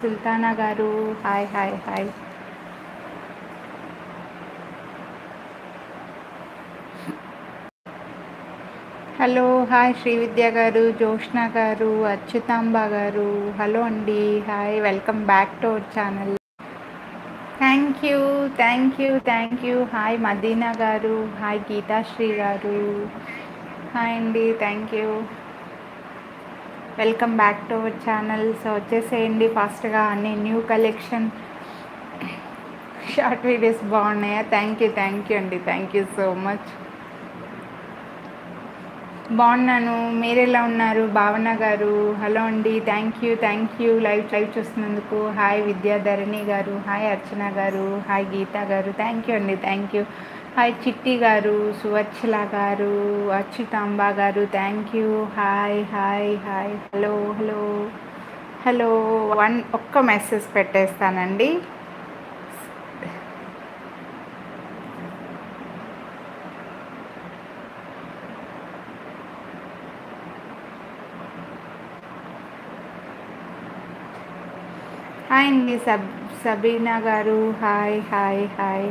Sultana garu hi hi hi hello hi Srividya garu Joshna garu Achyutamba garu hello అండి hi welcome back to our channel thank you thank you thank you hi Madina garu hi Geethasri garu hi అండి thank you welcome back to our channel so వచ్చేసేయండి ఫాస్ట్గా అన్ని new collection short videos బాగున్నాయా thank you thank you అండి thank you so much బాగున్నాను మీరు ఎలా ఉన్నారు భావన గారు హలో అండి thank you thank you live live చూస్తున్నందుకు hi Vidyadharani garu hi Archana garu hi Geetha garu thank you అండి thank you hi Chitti garu Suvatsala garu Achyutamba garu thank you hi hi hi hello hello hello one ఒక్క message పెట్టేస్తానండి హాయ్ అండి Sab Sabina garu hi hi hi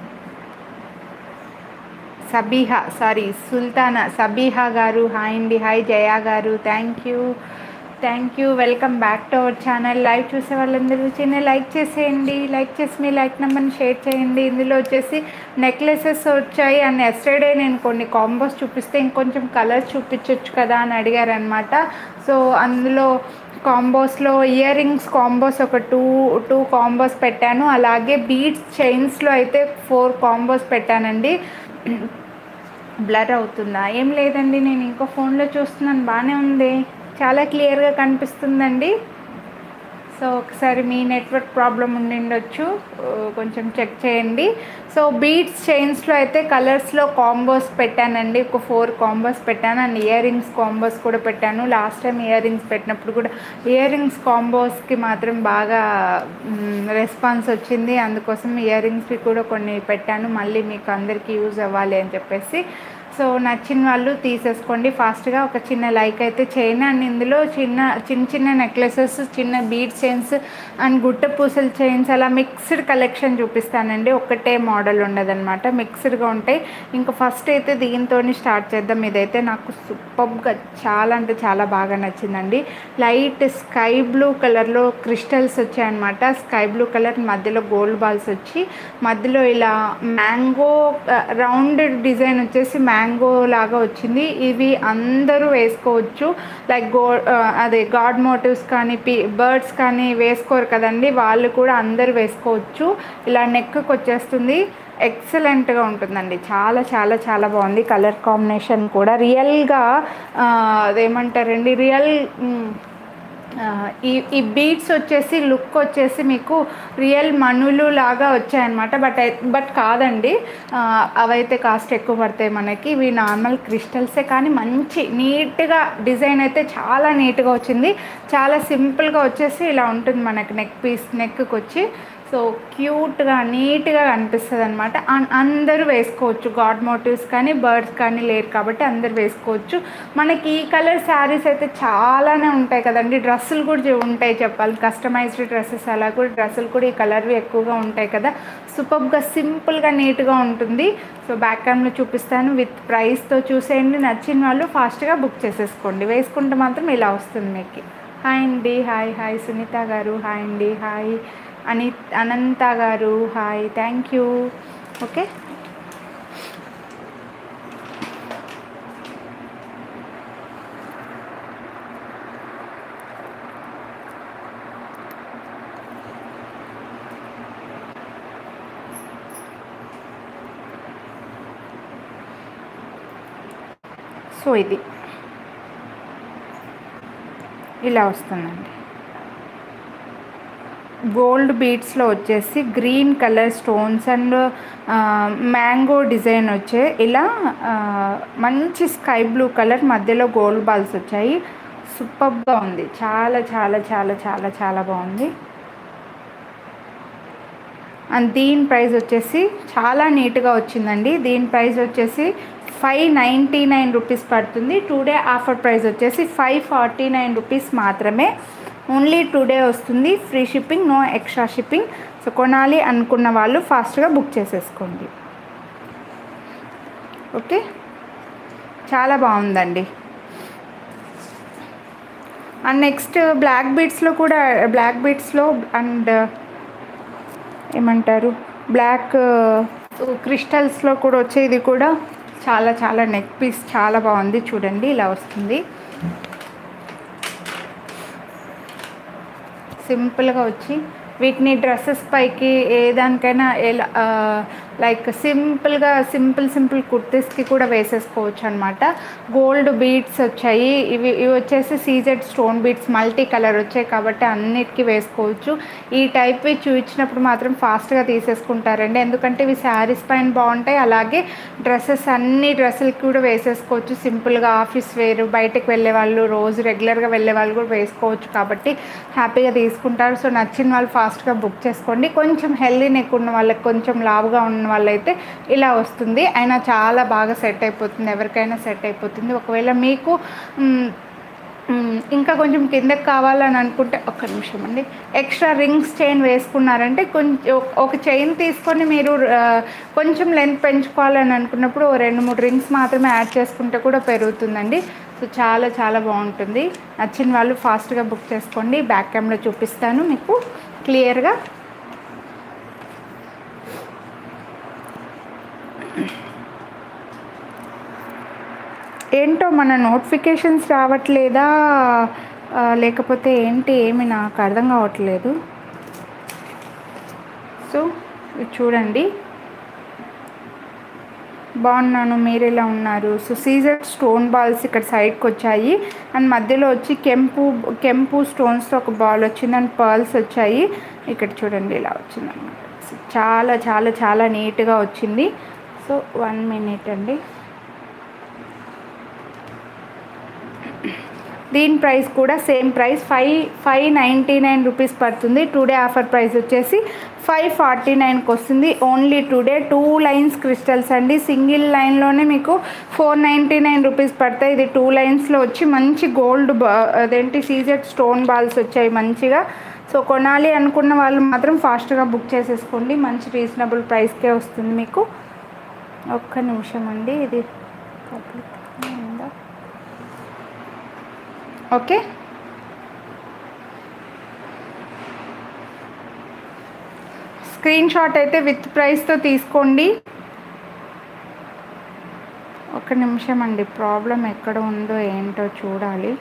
Sabiha sorry Sultana Sabiha garu hi అండి hi Jaya garu thank you thank you welcome back to our channel live చూసే వాళ్ళందరూ చిన్న like చేసేయండి like చేసి మీ లైక్ నెంబర్ని షేర్ చేయండి ఇందులో వచ్చేసి నెక్లెసెస్ వచ్చాయి అండ్ ఎస్టర్డే నేను కొన్ని కాంబోస్ చూపిస్తే ఇంకొంచెం కలర్స్ చూపించవచ్చు కదా అని అడిగారనమాట సో అందులో కాంబోస్లో ఇయర్ రింగ్స్ కాంబోస్ ఒక టూ టూ కాంబోస్ పెట్టాను అలాగే బీడ్స్ చైన్స్లో అయితే ఫోర్ కాంబోస్ పెట్టానండి బ్లర్ అవుతుందా ఏం లేదండి నేను ఇంకో ఫోన్లో చూస్తున్నాను బాగానే ఉంది చాలా క్లియర్గా కనిపిస్తుందండి సో ఒకసారి మీ నెట్వర్క్ ప్రాబ్లం ఉండిండొచ్చు కొంచెం చెక్ చేయండి సో బీడ్స్ చైన్స్లో అయితే కలర్స్లో కాంబోస్ పెట్టానండి ఒక ఫోర్ కాంబోస్ పెట్టాను అండ్ ఇయర్ రింగ్స్ కాంబోస్ కూడా పెట్టాను లాస్ట్ టైం ఇయర్ రింగ్స్ పెట్టినప్పుడు కూడా ఇయర్ రింగ్స్ కాంబోస్కి మాత్రం బాగా రెస్పాన్స్ వచ్చింది అందుకోసం ఇయర్ రింగ్స్కి కూడా కొన్ని పెట్టాను మళ్ళీ మీకు అందరికీ యూజ్ అవ్వాలి అని చెప్పేసి సో నచ్చిన వాళ్ళు తీసేసుకోండి ఫాస్ట్గా ఒక చిన్న లైక్ అయితే చేయండి అండ్ ఇందులో చిన్న చిన్న చిన్న నెక్లెసెస్ చిన్న బీడ్ చైన్స్ అండ్ గుట్ట పూసల చైన్స్ అలా మిక్స్డ్ కలెక్షన్ చూపిస్తానండి ఒకటే మోడల్ ఉండదన్నమాట మిక్స్డ్గా ఉంటాయి ఇంకా ఫస్ట్ అయితే దీంతో స్టార్ట్ చేద్దాం ఇదైతే నాకు సూపర్గా చాలా అంటే చాలా బాగా నచ్చిందండి లైట్ స్కై బ్లూ కలర్లో క్రిస్టల్స్ వచ్చాయన్నమాట స్కై బ్లూ కలర్ మధ్యలో గోల్డ్ బాల్స్ వచ్చి మధ్యలో ఇలా మ్యాంగో రౌండ్ డిజైన్ వచ్చేసి మ్యాంగో లాగా వచ్చింది ఇవి అందరూ వేసుకోవచ్చు లైక్ గో అదే గాడ్ మోటివ్స్ కానీ పి బర్డ్స్ కానీ వేసుకోరు కదండి వాళ్ళు కూడా అందరూ వేసుకోవచ్చు ఇలా నెక్కి వచ్చేస్తుంది ఎక్సలెంట్గా ఉంటుందండి చాలా చాలా చాలా బాగుంది కలర్ కాంబినేషన్ కూడా రియల్గా అదేమంటారండి రియల్ ఈ ఈ బీడ్స్ వచ్చేసి లుక్ వచ్చేసి మీకు రియల్ మనులు లాగా వచ్చాయన్నమాట బట్ బట్ కాదండి అవైతే కాస్ట్ ఎక్కువ పడతాయి మనకి ఇవి నార్మల్ క్రిస్టల్సే కానీ మంచి నీట్గా డిజైన్ అయితే చాలా నీట్గా వచ్చింది చాలా సింపుల్గా వచ్చేసి ఇలా ఉంటుంది మనకి నెక్ పీస్ నెక్కి వచ్చి సో క్యూట్గా నీట్గా కనిపిస్తుంది అనమాట అందరూ వేసుకోవచ్చు గాడ్ మోటివ్స్ కానీ బర్డ్స్ కానీ లేరు కాబట్టి అందరు వేసుకోవచ్చు మనకి ఈ కలర్ శారీస్ అయితే చాలానే ఉంటాయి కదండి డ్రెస్సులు కూడా ఉంటాయి చెప్పాలి కస్టమైజ్డ్ డ్రెస్సెస్ అలా కూడా డ్రెస్సులు కూడా ఈ కలర్వి ఎక్కువగా ఉంటాయి కదా సూపర్గా సింపుల్గా నీట్గా ఉంటుంది సో బ్యాక్ క్యామ్లో చూపిస్తాను విత్ ప్రైస్తో చూసేయండి నచ్చిన వాళ్ళు ఫాస్ట్గా బుక్ చేసేసుకోండి వేసుకుంటే మాత్రం ఇలా వస్తుంది మీకు హాయ్ అండి హాయ్ హాయ్ సునీత గారు హాయ్ అండి హాయ్ అని అనంత గారు hi thank you okay so ఇది ఇలా వస్తుందండి గోల్డ్ బీడ్స్లో వచ్చేసి green colour stones and mango design వచ్చే ఇలా మంచి స్కై బ్లూ కలర్ మధ్యలో గోల్డ్ బాల్స్ వచ్చాయి సూపర్గా ఉంది చాలా చాలా చాలా చాలా చాలా బాగుంది అండ్ దీని ప్రైస్ వచ్చేసి చాలా నీట్గా వచ్చిందండి దీని ప్రైస్ వచ్చేసి ఫైవ్ నైంటీ నైన్ రూపీస్ పడుతుంది టుడే ఆఫర్ ప్రైస్ వచ్చేసి ఫైవ్ ఫార్టీ నైన్ రూపీస్ మాత్రమే ఓన్లీ టుడే వస్తుంది free shipping no extra shipping so కొనాలి అనుకున్న వాళ్ళు ఫాస్ట్గా బుక్ చేసేసుకోండి ఓకే చాలా బాగుందండి అండ్ నెక్స్ట్ బ్లాక్ బీట్స్లో కూడా బ్లాక్ బీట్స్లో అండ్ ఏమంటారు బ్లాక్ క్రిస్టల్స్లో కూడా వచ్చేది కూడా చాలా చాలా నెక్ పీస్ చాలా బాగుంది చూడండి ఇలా వస్తుంది సింపుల్గా వచ్చి వీటిని డ్రెస్సెస్ పైకి ఏ దానికైనా ఎలా లైక్ సింపుల్గా సింపుల్ సింపుల్ కుర్తీస్కి కూడా వేసేసుకోవచ్చు అనమాట గోల్డ్ బీడ్స్ వచ్చాయి ఇవి ఇవి వచ్చేసి CZ stone beads multi colour వచ్చాయి కాబట్టి అన్నిటికీ వేసుకోవచ్చు ఈ టైప్వి చూపించినప్పుడు మాత్రం ఫాస్ట్గా తీసేసుకుంటారండి ఎందుకంటే ఇవి శారీస్ పైన బాగుంటాయి అలాగే డ్రెస్సెస్ అన్ని డ్రెస్సులకి కూడా వేసేసుకోవచ్చు సింపుల్గా ఆఫీస్ వేరు బయటకు వెళ్ళే వాళ్ళు రోజు రెగ్యులర్గా వెళ్ళే వాళ్ళు కూడా వేసుకోవచ్చు కాబట్టి హ్యాపీగా తీసుకుంటారు సో నచ్చిన వాళ్ళు ఫాస్ట్గా బుక్ చేసుకోండి కొంచెం హెల్దీ నెక్ ఉన్న వాళ్ళకి కొంచెం లావుగా ఉన్న వాళ్ళైతే ఇలా వస్తుంది అయినా చాలా బాగా సెట్ అయిపోతుంది ఎవరికైనా సెట్ అయిపోతుంది ఒకవేళ మీకు మ్, మ్, ఇంకా కొంచెం కిందకి కావాలని అనుకుంటే ఒక్క నిమిషం అండి ఎక్స్ట్రా రింగ్స్ చైన్ వేసుకున్నారంటే కొంచెం ఒక చైన్ తీసుకొని మీరు ఆ, కొంచెం లెంత్ పెంచుకోవాలని అనుకున్నప్పుడు ఓ రెండు మూడు రింగ్స్ మాత్రమే యాడ్ చేసుకుంటే కూడా పెరుగుతుందండి సో చాలా చాలా బాగుంటుంది నచ్చిన వాళ్ళు ఫాస్ట్గా బుక్ చేసుకోండి బ్యాక్ కెమెరా చూపిస్తాను మీకు క్లియర్గా ఏంటో మన నోటిఫికేషన్స్ రావట్లేదా ఆ, లేకపోతే ఏంటి ఏమి నాకు అర్థం కావట్లేదు సో ఇది చూడండి బాగున్నాను మీరు ఎలా ఉన్నారు సో సీజర్ స్టోన్ బాల్స్ ఇక్కడ సైడ్కి వచ్చాయి అండ్ మధ్యలో వచ్చి కెంపు కెంపు స్టోన్స్తో ఒక బాల్ వచ్చింది అండ్ పర్ల్స్ వచ్చాయి ఇక్కడ చూడండి ఇలా వచ్చింది అనమాట చాలా చాలా చాలా నీట్గా వచ్చింది సో వన్ మినిట్ అండి దీని ప్రైస్ కూడా same price five five ninety nine rupees పడుతుంది టుడే ఆఫర్ ప్రైస్ వచ్చేసి ఫైవ్ ఫార్టీ నైన్కి వస్తుంది only today two lines crystals అండి సింగిల్ లైన్లోనే మీకు ఫోర్ నైంటీ నైన్ రూపీస్ పడతాయి ఇది టూ లైన్స్లో వచ్చి మంచి గోల్డ్ అదేంటి సీజెడ్ స్టోన్ బాల్స్ వచ్చాయి మంచిగా సో కొనాలి అనుకున్న వాళ్ళు మాత్రం ఫాస్ట్గా బుక్ చేసేసుకోండి మంచి రీజనబుల్ ప్రైస్కే వస్తుంది మీకు ఒక్క నిమిషం అండి ఇది పబ్లిక్ ఉందా ఓకే స్క్రీన్ షాట్ అయితే విత్ ప్రైస్తో తీసుకోండి ఒక నిమిషం అండి ప్రాబ్లం ఎక్కడ ఉందో ఏంటో చూడాలి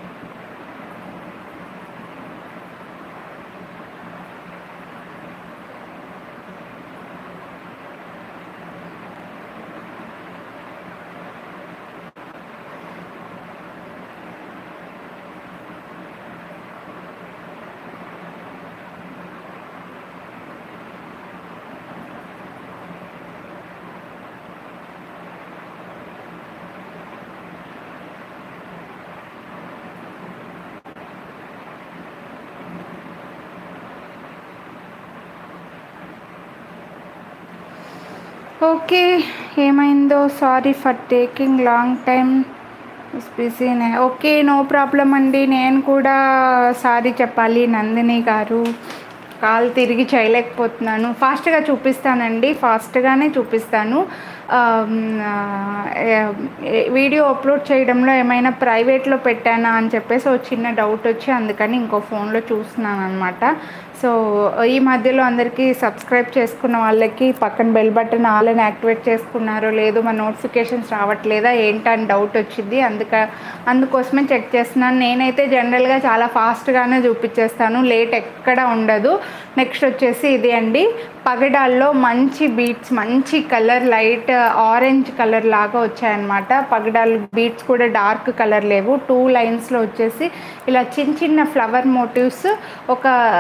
ఓకే ఏమైందో sorry for taking long time బిజీనే ఓకే నో ప్రాబ్లం అండి నేను కూడా సారీ చెప్పాలి నందిని గారు కాల్ తిరిగి చేయలేకపోతున్నాను ఫాస్ట్గా చూపిస్తానండి ఫాస్ట్గానే చూపిస్తాను ఆమ్, ఆ, ఏ- వీడియో అప్లోడ్ చేయడంలో ఏమైనా ప్రైవేట్లో పెట్టానా అని చెప్పేసి ఒక చిన్న డౌట్ వచ్చి అందుకని ఇంకో ఫోన్లో చూస్తున్నాను అనమాట సో ఈ మధ్యలో అందరికీ సబ్స్క్రైబ్ చేసుకున్న వాళ్ళకి పక్కన బెల్ బటన్ ఆల్ని యాక్టివేట్ చేసుకున్నారో లేదో మన నోటిఫికేషన్స్ రావట్లేదా ఏంటని డౌట్ వచ్చింది అందుక అందుకోసమే చెక్ చేస్తున్నాను నేనైతే జనరల్గా చాలా ఫాస్ట్గానే చూపించేస్తాను లేట్ ఎక్కడ ఉండదు నెక్స్ట్ వచ్చేసి ఇది అండి పగడాల్లో మంచి బీట్స్ మంచి కలర్ లైట్ ఆరెంజ్ కలర్ లాగా వచ్చాయన్నమాట పగడాలు బీట్స్ కూడా డార్క్ కలర్ లేవు టూ లైన్స్లో వచ్చేసి ఇలా చిన్న చిన్న ఫ్లవర్ మోటివ్స్ ఒక ఏం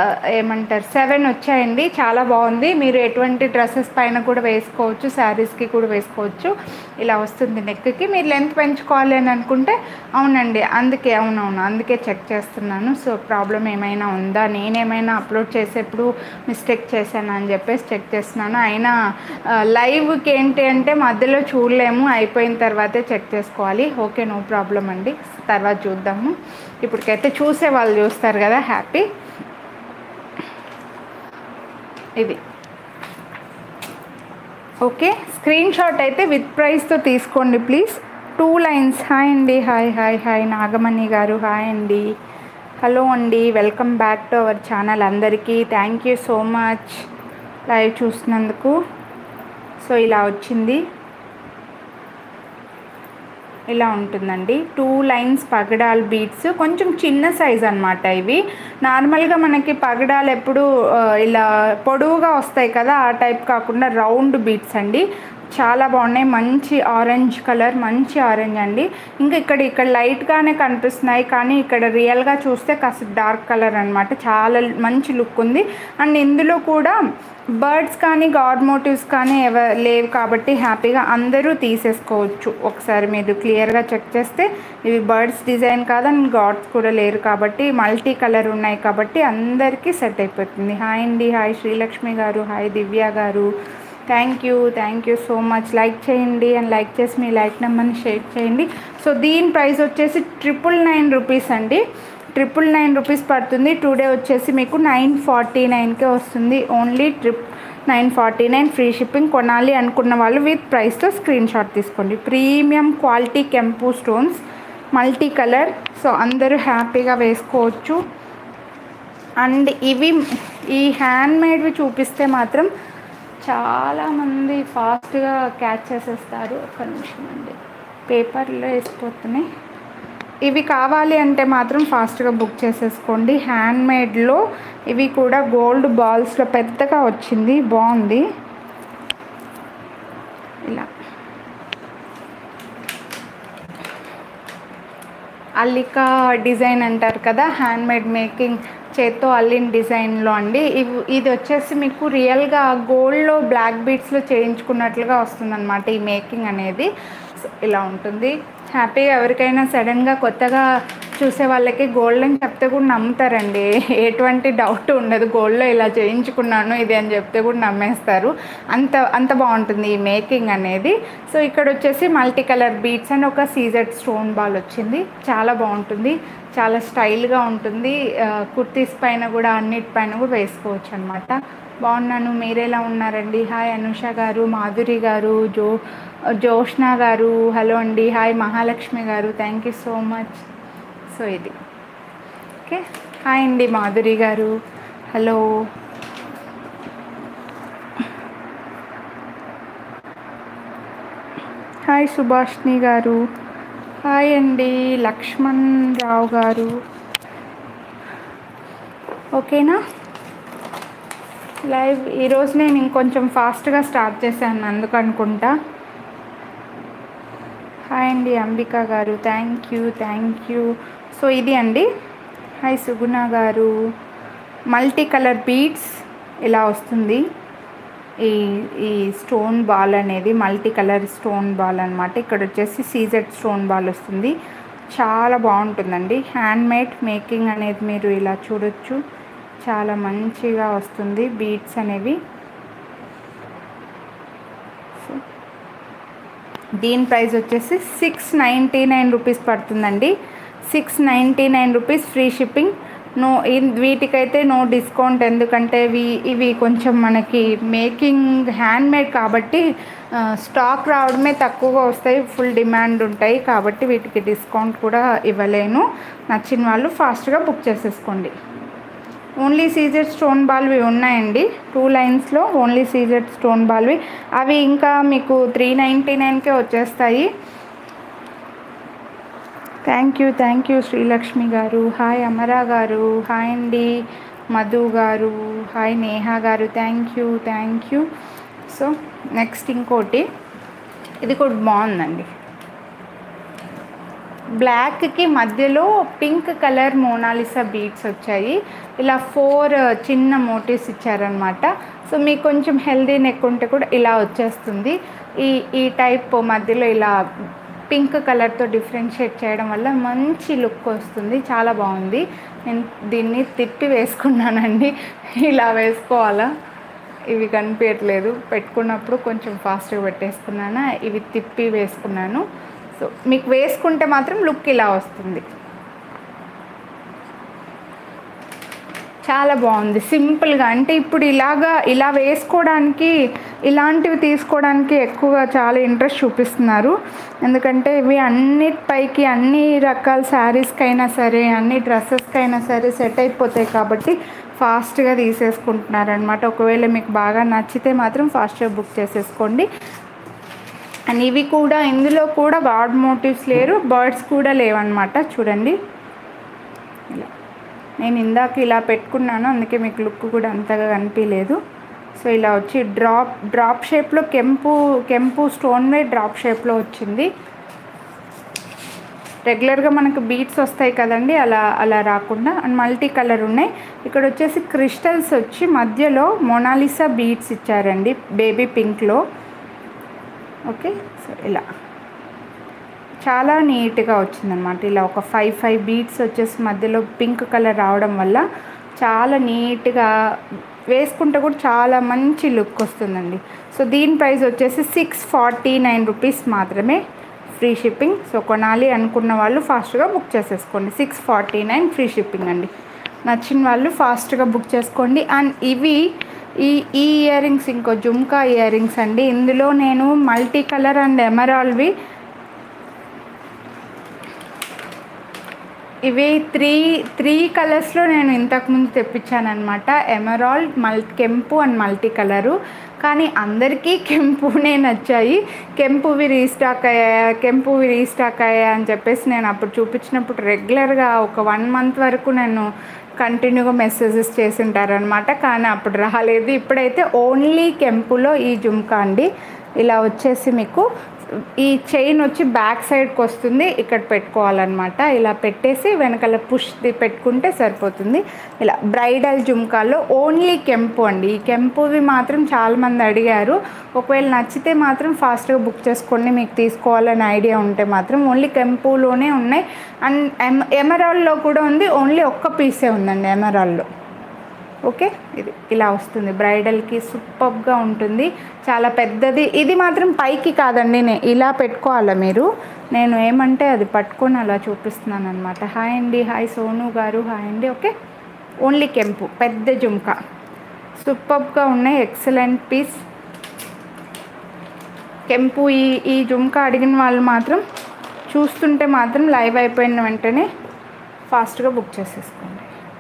ఏమంటారు సెవెన్ వచ్చాయండి చాలా బాగుంది మీరు ఎటువంటి డ్రెస్సెస్ పైన కూడా వేసుకోవచ్చు శారీస్కి కూడా వేసుకోవచ్చు ఇలా వస్తుంది నెక్కి మీరు లెంత్ పెంచుకోవాలి అని అనుకుంటే అవునండి అందుకే అవునవును అందుకే చెక్ చేస్తున్నాను సో ప్రాబ్లం ఏమైనా ఉందా నేనేమైనా అప్లోడ్ చేసేప్పుడు మిస్టేక్ చేశాను అని చెప్పేసి చెక్ చేస్తున్నాను అయినా ఆ, లైవ్కి ఏంటి అంటే మధ్యలో చూడలేము అయిపోయిన తర్వాతే చెక్ చేసుకోవాలి ఓకే నో ప్రాబ్లం అండి తర్వాత చూద్దాము ఇప్పటికైతే చూసే వాళ్ళు చూస్తారు కదా హ్యాపీ ఇది ఓకే స్క్రీన్ షాట్ అయితే విత్ ప్రైస్తో తీసుకోండి ప్లీజ్ టూ లైన్స్ హాయ్ అండి hi hi hi Nagamani garu hi అండి హలో అండి welcome back to our channel అందరికీ thank you so much live చూసినందుకు సో ఇలా వచ్చింది ఇలా ఉంటుందండి టూ లైన్స్ పగడాల్ బీట్స్ కొంచెం చిన్న సైజ్ అనమాట ఇవి నార్మల్గా మనకి పగడాలు ఎప్పుడు ఆ, ఇలా పొడవుగా వస్తాయి కదా ఆ టైప్ కాకుండా రౌండ్ బీట్స్ అండి చాలా బాగున్నాయి మంచి ఆరెంజ్ కలర్ మంచి ఆరెంజ్ అండి ఇంకా ఇక్కడ ఇక్కడ లైట్గానే కనిపిస్తున్నాయి కానీ ఇక్కడ రియల్గా చూస్తే కాస్త డార్క్ కలర్ అనమాట చాలా మంచి లుక్ ఉంది అండ్ ఇందులో కూడా బర్డ్స్ కానీ గాడ్ మోటివ్స్ కానీ ఎవ లేవు కాబట్టి హ్యాపీగా అందరూ తీసేసుకోవచ్చు ఒకసారి మీరు క్లియర్గా చెక్ చేస్తే ఇవి బర్డ్స్ డిజైన్ కాదని గాడ్స్ కూడా లేరు కాబట్టి మల్టీ కలర్ ఉన్నాయి కాబట్టి అందరికీ సెట్ అయిపోతుంది హాయ్ అండి hi Srilakshmi garu hi Divya garu thank you thank you so much like చేయండి అండ్ లైక్ చేసి మీ లైక్ నెంబర్ని షేర్ చేయండి సో దీని ప్రైస్ వచ్చేసి ట్రిపుల్ నైన్ రూపీస్ అండి ట్రిపుల్ నైన్ రూపీస్ పడుతుంది టుడే వచ్చేసి మీకు నైన్ ఫార్టీ నైన్కే వస్తుంది only triple nine forty nine free shipping కొనాలి అనుకున్న వాళ్ళు విత్ ప్రైస్తో స్క్రీన్ షాట్ తీసుకోండి ప్రీమియం క్వాలిటీ కెంపు స్టోన్స్ మల్టీ కలర్ సో అందరూ హ్యాపీగా వేసుకోవచ్చు అండ్ ఇవి ఈ హ్యాండ్ మేడ్వి చూపిస్తే మాత్రం చాలామంది ఫాస్ట్గా క్యాచ్ చేసేస్తారు ఒక నిమిషం అండి పేపర్లో వేసిపోతున్నాయి ఇవి కావాలి అంటే మాత్రం ఫాస్ట్గా బుక్ చేసేసుకోండి హ్యాండ్ మేడ్లో ఇవి కూడా గోల్డ్ బాల్స్లో పెద్దగా వచ్చింది బాగుంది ఇలా అల్లిక డిజైన్ అంటారు కదా హ్యాండ్ మేడ్ మేకింగ్ చేత్తో అల్లిన డిజైన్లో అండి ఇవి ఇది వచ్చేసి మీకు రియల్గా గోల్డ్లో బ్లాక్ బీట్స్లో చేయించుకున్నట్లుగా వస్తుందన్నమాట ఈ మేకింగ్ అనేది సో ఇలా ఉంటుంది హ్యాపీగా ఎవరికైనా సడన్గా కొత్తగా చూసే వాళ్ళకి గోల్డ్ అని చెప్తే కూడా నమ్ముతారండి ఎటువంటి డౌట్ ఉండదు గోల్డ్లో ఇలా చేయించుకున్నాను ఇది అని చెప్తే కూడా నమ్మేస్తారు అంత అంత బాగుంటుంది ఈ మేకింగ్ అనేది సో ఇక్కడ వచ్చేసి మల్టీ కలర్ బీట్స్ అని ఒక సీజెడ్ స్టోన్ బాల్ వచ్చింది చాలా బాగుంటుంది చాలా స్టైల్గా ఉంటుంది ఆ, కుర్తీస్ పైన కూడా అన్నిటిపైన కూడా వేసుకోవచ్చు అనమాట బాగున్నాను మీరెలా ఉన్నారండి హాయ్ అనుష గారు మాధురి గారు జో జోష్న గారు హలో అండి hi Mahalakshmi garu thank you so much so ఇది ఓకే హాయ్ అండి మాధురి గారు హలో హాయ్ సుభాష్ని గారు హాయ్ అండి లక్ష్మణ్ రావు గారు ఓకేనా లైవ్ ఈరోజు నేను ఇంకొంచెం ఫాస్ట్గా స్టార్ట్ చేశాను అందుకు అనుకుంటా హాయ్ అండి Ambika garu thank you thank you so ఇది అండి హాయ్ సుగుణ గారు మల్టీ కలర్ బీడ్స్ ఇలా వస్తుంది ఈ ఈ స్టోన్ బాల్ అనేది మల్టీ కలర్ స్టోన్ బాల్ అనమాట ఇక్కడ వచ్చేసి సీజెడ్ స్టోన్ బాల్ వస్తుంది చాలా బాగుంటుందండి హ్యాండ్ మేడ్ మేకింగ్ అనేది మీరు ఇలా చూడొచ్చు చాలా మంచిగా వస్తుంది బీడ్స్ అనేవి సో దీని ప్రైస్ వచ్చేసి సిక్స్ నైంటీ నైన్ రూపీస్ పడుతుందండి six ninety nine rupees free shipping no ఇన్- వీటికైతే నో డిస్కౌంట్ ఎందుకంటే ఇవి ఇవి కొంచెం మనకి మేకింగ్ హ్యాండ్ మేడ్ కాబట్టి ఆ, స్టాక్ రావడమే తక్కువగా వస్తాయి ఫుల్ డిమాండ్ ఉంటాయి కాబట్టి వీటికి డిస్కౌంట్ కూడా ఇవ్వలేను నచ్చిన వాళ్ళు ఫాస్ట్గా బుక్ చేసేసుకోండి ఓన్లీ సీజెడ్ స్టోన్ బాల్వి ఉన్నాయండి టూ లైన్స్లో ఓన్లీ సీజెడ్ స్టోన్ బాల్వి అవి ఇంకా మీకు త్రీ నైంటీ నైన్కే వచ్చేస్తాయి thank you thank you Srilakshmi garu hi అమరా గారు హాయ్ అండి మధు గారు hi Neha garu thank you thank you so next ఇంకోటి ఇది కూడా బాగుందండి బ్లాక్కి మధ్యలో పింక్ కలర్ మోనాలిసా బీడ్స్ వచ్చాయి ఇలా ఫోర్ చిన్న మోటివ్స్ ఇచ్చారనమాట సో మీకు కొంచెం హెల్దీ నెక్ ఉంటే కూడా ఇలా వచ్చేస్తుంది ఈ ఈ టైప్ మధ్యలో ఇలా పింక్ కలర్తో డిఫరెన్షియేట్ చేయడం వల్ల మంచి లుక్ వస్తుంది చాలా బాగుంది నేను దీన్ని తిప్పి వేసుకున్నానండి ఇలా వేసుకోవాలా ఇవి కనిపించట్లేదు పెట్టుకున్నప్పుడు కొంచెం ఫాస్ట్గా పెట్టేసుకున్నాను ఇవి తిప్పి వేసుకున్నాను సో మీకు వేసుకుంటే మాత్రం లుక్ ఇలా వస్తుంది చాలా బాగుంది సింపుల్గా అంటే ఇప్పుడు ఇలాగా ఇలా వేసుకోవడానికి ఇలాంటివి తీసుకోవడానికి ఎక్కువగా చాలా ఇంట్రెస్ట్ చూపిస్తున్నారు ఎందుకంటే ఇవి అన్నిటిపైకి అన్ని రకాల శారీస్కైనా సరే అన్ని డ్రెస్సెస్కైనా సరే సెట్ అయిపోతాయి కాబట్టి ఫాస్ట్గా తీసేసుకుంటున్నారు అనమాట ఒకవేళ మీకు బాగా నచ్చితే మాత్రం ఫాస్ట్గా బుక్ చేసేసుకోండి అండ్ ఇవి కూడా ఇందులో కూడా గాడ్ మోటివ్స్ లేరు బర్డ్స్ కూడా లేవన్నమాట చూడండి ఇలా నేను ఇందాక ఇలా పెట్టుకున్నాను అందుకే మీకు లుక్ కూడా అంతగా కనిపించలేదు సో ఇలా వచ్చి డ్రాప్ డ్రాప్ షేప్లో కెంపు కెంపు స్టోన్ వే డ్రాప్ షేప్లో వచ్చింది రెగ్యులర్గా మనకు బీట్స్ వస్తాయి కదండి అలా అలా రాకుండా అండ్ మల్టీ కలర్ ఉన్నాయి ఇక్కడ వచ్చేసి క్రిస్టల్స్ వచ్చి మధ్యలో మొనాలిసా బీట్స్ ఇచ్చారండి బేబీ పింక్లో ఓకే సో ఇలా చాలా నీట్గా వచ్చిందనమాట ఇలా ఒక ఫైవ్ ఫైవ్ బీట్స్ వచ్చేసి మధ్యలో పింక్ కలర్ రావడం వల్ల చాలా నీట్గా వేసుకుంటే కూడా చాలా మంచి లుక్ వస్తుందండి సో దీని ప్రైస్ వచ్చేసి సిక్స్ ఫార్టీ నైన్ రూపీస్ మాత్రమే ఫ్రీ షిప్పింగ్ సో కొనాలి అనుకున్న వాళ్ళు ఫాస్ట్గా బుక్ చేసేసుకోండి six forty nine free shipping అండి నచ్చిన వాళ్ళు ఫాస్ట్గా బుక్ చేసుకోండి అండ్ ఇవి ఈ ఈ ఇయర్ రింగ్స్ ఇంకో జుమ్కా ఇయర్ రింగ్స్ అండి ఇందులో నేను మల్టీ కలర్ అండ్ ఎమరాల్వి ఇవి త్రీ త్రీ కలర్స్లో నేను ఇంతకుముందు తెప్పించానమాట ఎమరాల్డ్ మల్ కెంపు అండ్ మల్టీ కలరు కానీ అందరికీ కెంపునే నచ్చాయి కెంపువి రీస్టాక్ అయ్యాయా కెంపువి రీస్టాక్ అయ్యాయా అని చెప్పేసి నేను అప్పుడు చూపించినప్పుడు రెగ్యులర్గా ఒక వన్ మంత్ వరకు నేను కంటిన్యూగా మెసేజెస్ చేసింటారనమాట కానీ అప్పుడు రాలేదు ఇప్పుడైతే ఓన్లీ కెంపులో ఈ జుమ్కా అండి ఇలా వచ్చేసి మీకు ఈ చైన్ వచ్చి బ్యాక్ సైడ్కి వస్తుంది ఇక్కడ పెట్టుకోవాలన్నమాట ఇలా పెట్టేసి వెనకాల పుష్ది పెట్టుకుంటే సరిపోతుంది ఇలా బ్రైడల్ జుమ్కాలో ఓన్లీ కెంపు అండి ఈ కెంపువి మాత్రం చాలామంది అడిగారు ఒకవేళ నచ్చితే మాత్రం ఫాస్ట్గా బుక్ చేసుకోండి మీకు తీసుకోవాలని ఐడియా ఉంటే మాత్రం ఓన్లీ కెంపులోనే ఉన్నాయి అండ్ ఎమ ఎమరాల్లో కూడా ఉంది ఓన్లీ ఒక్క పీసే ఉందండి ఎమరాల్లో ఓకే ఇది ఇలా వస్తుంది బ్రైడల్కి సూపర్గా ఉంటుంది చాలా పెద్దది ఇది మాత్రం పైకి కాదండి నే ఇలా పెట్టుకోవాలా మీరు నేను ఏమంటే అది పట్టుకొని అలా చూపిస్తున్నాను అనమాట హాయ్ అండి హాయ్ సోను గారు హాయ్ అండి ఓకే ఓన్లీ కెంపు పెద్ద జుమ్కా సూపర్గా ఉన్నాయి ఎక్సలెంట్ పీస్ కెంపు ఈ ఈ జుమ్కా అడిగిన వాళ్ళు మాత్రం చూస్తుంటే మాత్రం లైవ్ అయిపోయిన వెంటనే ఫాస్ట్గా బుక్ చేసేసుకోండి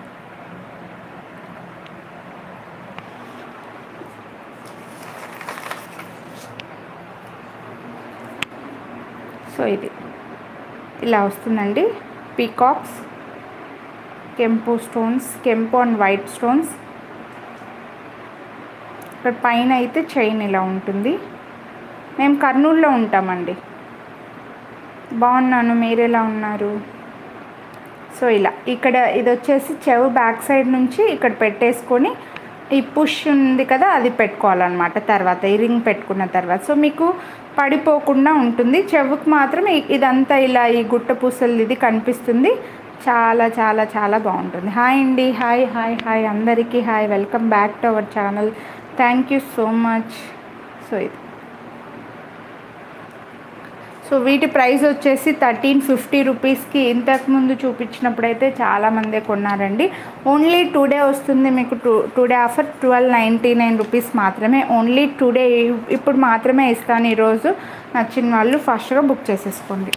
సో ఇది ఇలా వస్తుందండి పీకాక్స్ కెంపు స్టోన్స్ కెంపు అండ్ వైట్ స్టోన్స్ ఇక్కడ పైన అయితే చైన్ ఇలా ఉంటుంది మేము కర్నూలులో ఉంటామండి బాగున్నాను మీరు ఎలా ఉన్నారు సో ఇలా ఇక్కడ ఇది వచ్చేసి చెవు బ్యాక్ సైడ్ నుంచి ఇక్కడ పెట్టేసుకొని ఈ పుష్ ఉంది కదా అది పెట్టుకోవాలన్నమాట తర్వాత ఈ రింగ్ పెట్టుకున్న తర్వాత సో మీకు పడిపోకుండా ఉంటుంది చెవుకు మాత్రం ఇ- ఇదంతా ఇలా ఈ గుట్ట పూసలు ఇది కనిపిస్తుంది చాలా చాలా చాలా బాగుంటుంది హాయ్ అండి హాయ్ హాయ్ హాయ్ అందరికీ hi welcome back to our channel thank you so much so ఇది సో వీటి ప్రైస్ వచ్చేసి థర్టీన్ ఫిఫ్టీ రూపీస్కి ఇంతకుముందు చూపించినప్పుడైతే చాలామందే కొన్నారండి ఓన్లీ టుడే వస్తుంది మీకు to today offer twelve ninety nine rupees మాత్రమే ఓన్లీ టుడే ఇప్పుడు మాత్రమే ఇస్తాను ఈరోజు నచ్చిన వాళ్ళు ఫాస్ట్గా బుక్ చేసేసుకోండి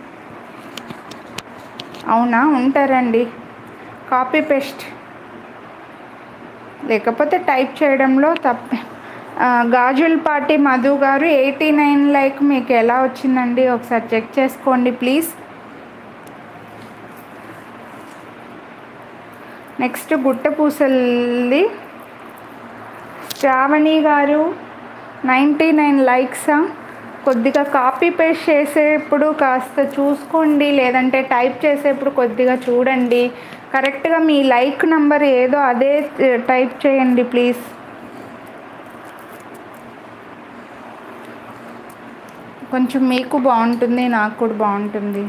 అవునా ఉంటారండి కాపీ పేస్ట్ లేకపోతే టైప్ చేయడంలో తప్ప ఆ, గాజుల పాటి మధు గారు ఎయిటీ నైన్ లైక్ మీకు ఎలా వచ్చిందండి ఒకసారి చెక్ చేసుకోండి ప్లీజ్ నెక్స్ట్ గుట్ట పూసల్ది శ్రావణి గారు నైంటీ నైన్ లైక్సా కొద్దిగా కాపీ పేస్ట్ చేసేప్పుడు కాస్త చూసుకోండి లేదంటే టైప్ చేసేప్పుడు కొద్దిగా చూడండి కరెక్ట్గా మీ లైక్ నంబర్ ఏదో అదే టైప్ చేయండి ప్లీజ్ కొంచెం మీకు బాగుంటుంది నాకు కూడా బాగుంటుంది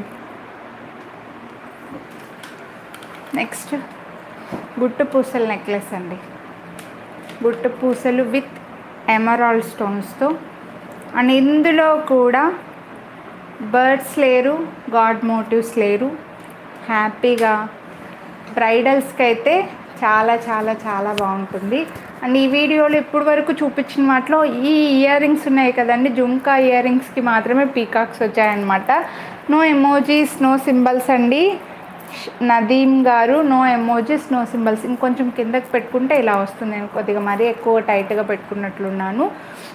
నెక్స్ట్ గుట్టు పూసల నెక్లెస్ అండి గుట్టు పూసలు విత్ ఎమరాల్డ్ స్టోన్స్తో అండ్ ఇందులో కూడా బర్డ్స్ లేరు గాడ్ మోటివ్స్ లేరు హ్యాపీగా బ్రైడల్స్కి అయితే చాలా చాలా చాలా బాగుంటుంది అండ్ ఈ వీడియోలో ఇప్పటి వరకు చూపించిన వాటిలో ఈ ఇయర్ రింగ్స్ ఉన్నాయి కదండి జుంకా ఇయర్ రింగ్స్కి మాత్రమే పీకాక్స్ వచ్చాయన్నమాట నో ఎమోజీస్ నో సింబల్స్ అండి నదీమ్ గారు నో ఎమోజీస్ నో సింబల్స్ ఇంకొంచెం కిందకి పెట్టుకుంటే ఇలా వస్తుంది నేను కొద్దిగా మరీ ఎక్కువ టైట్గా పెట్టుకున్నట్లున్నాను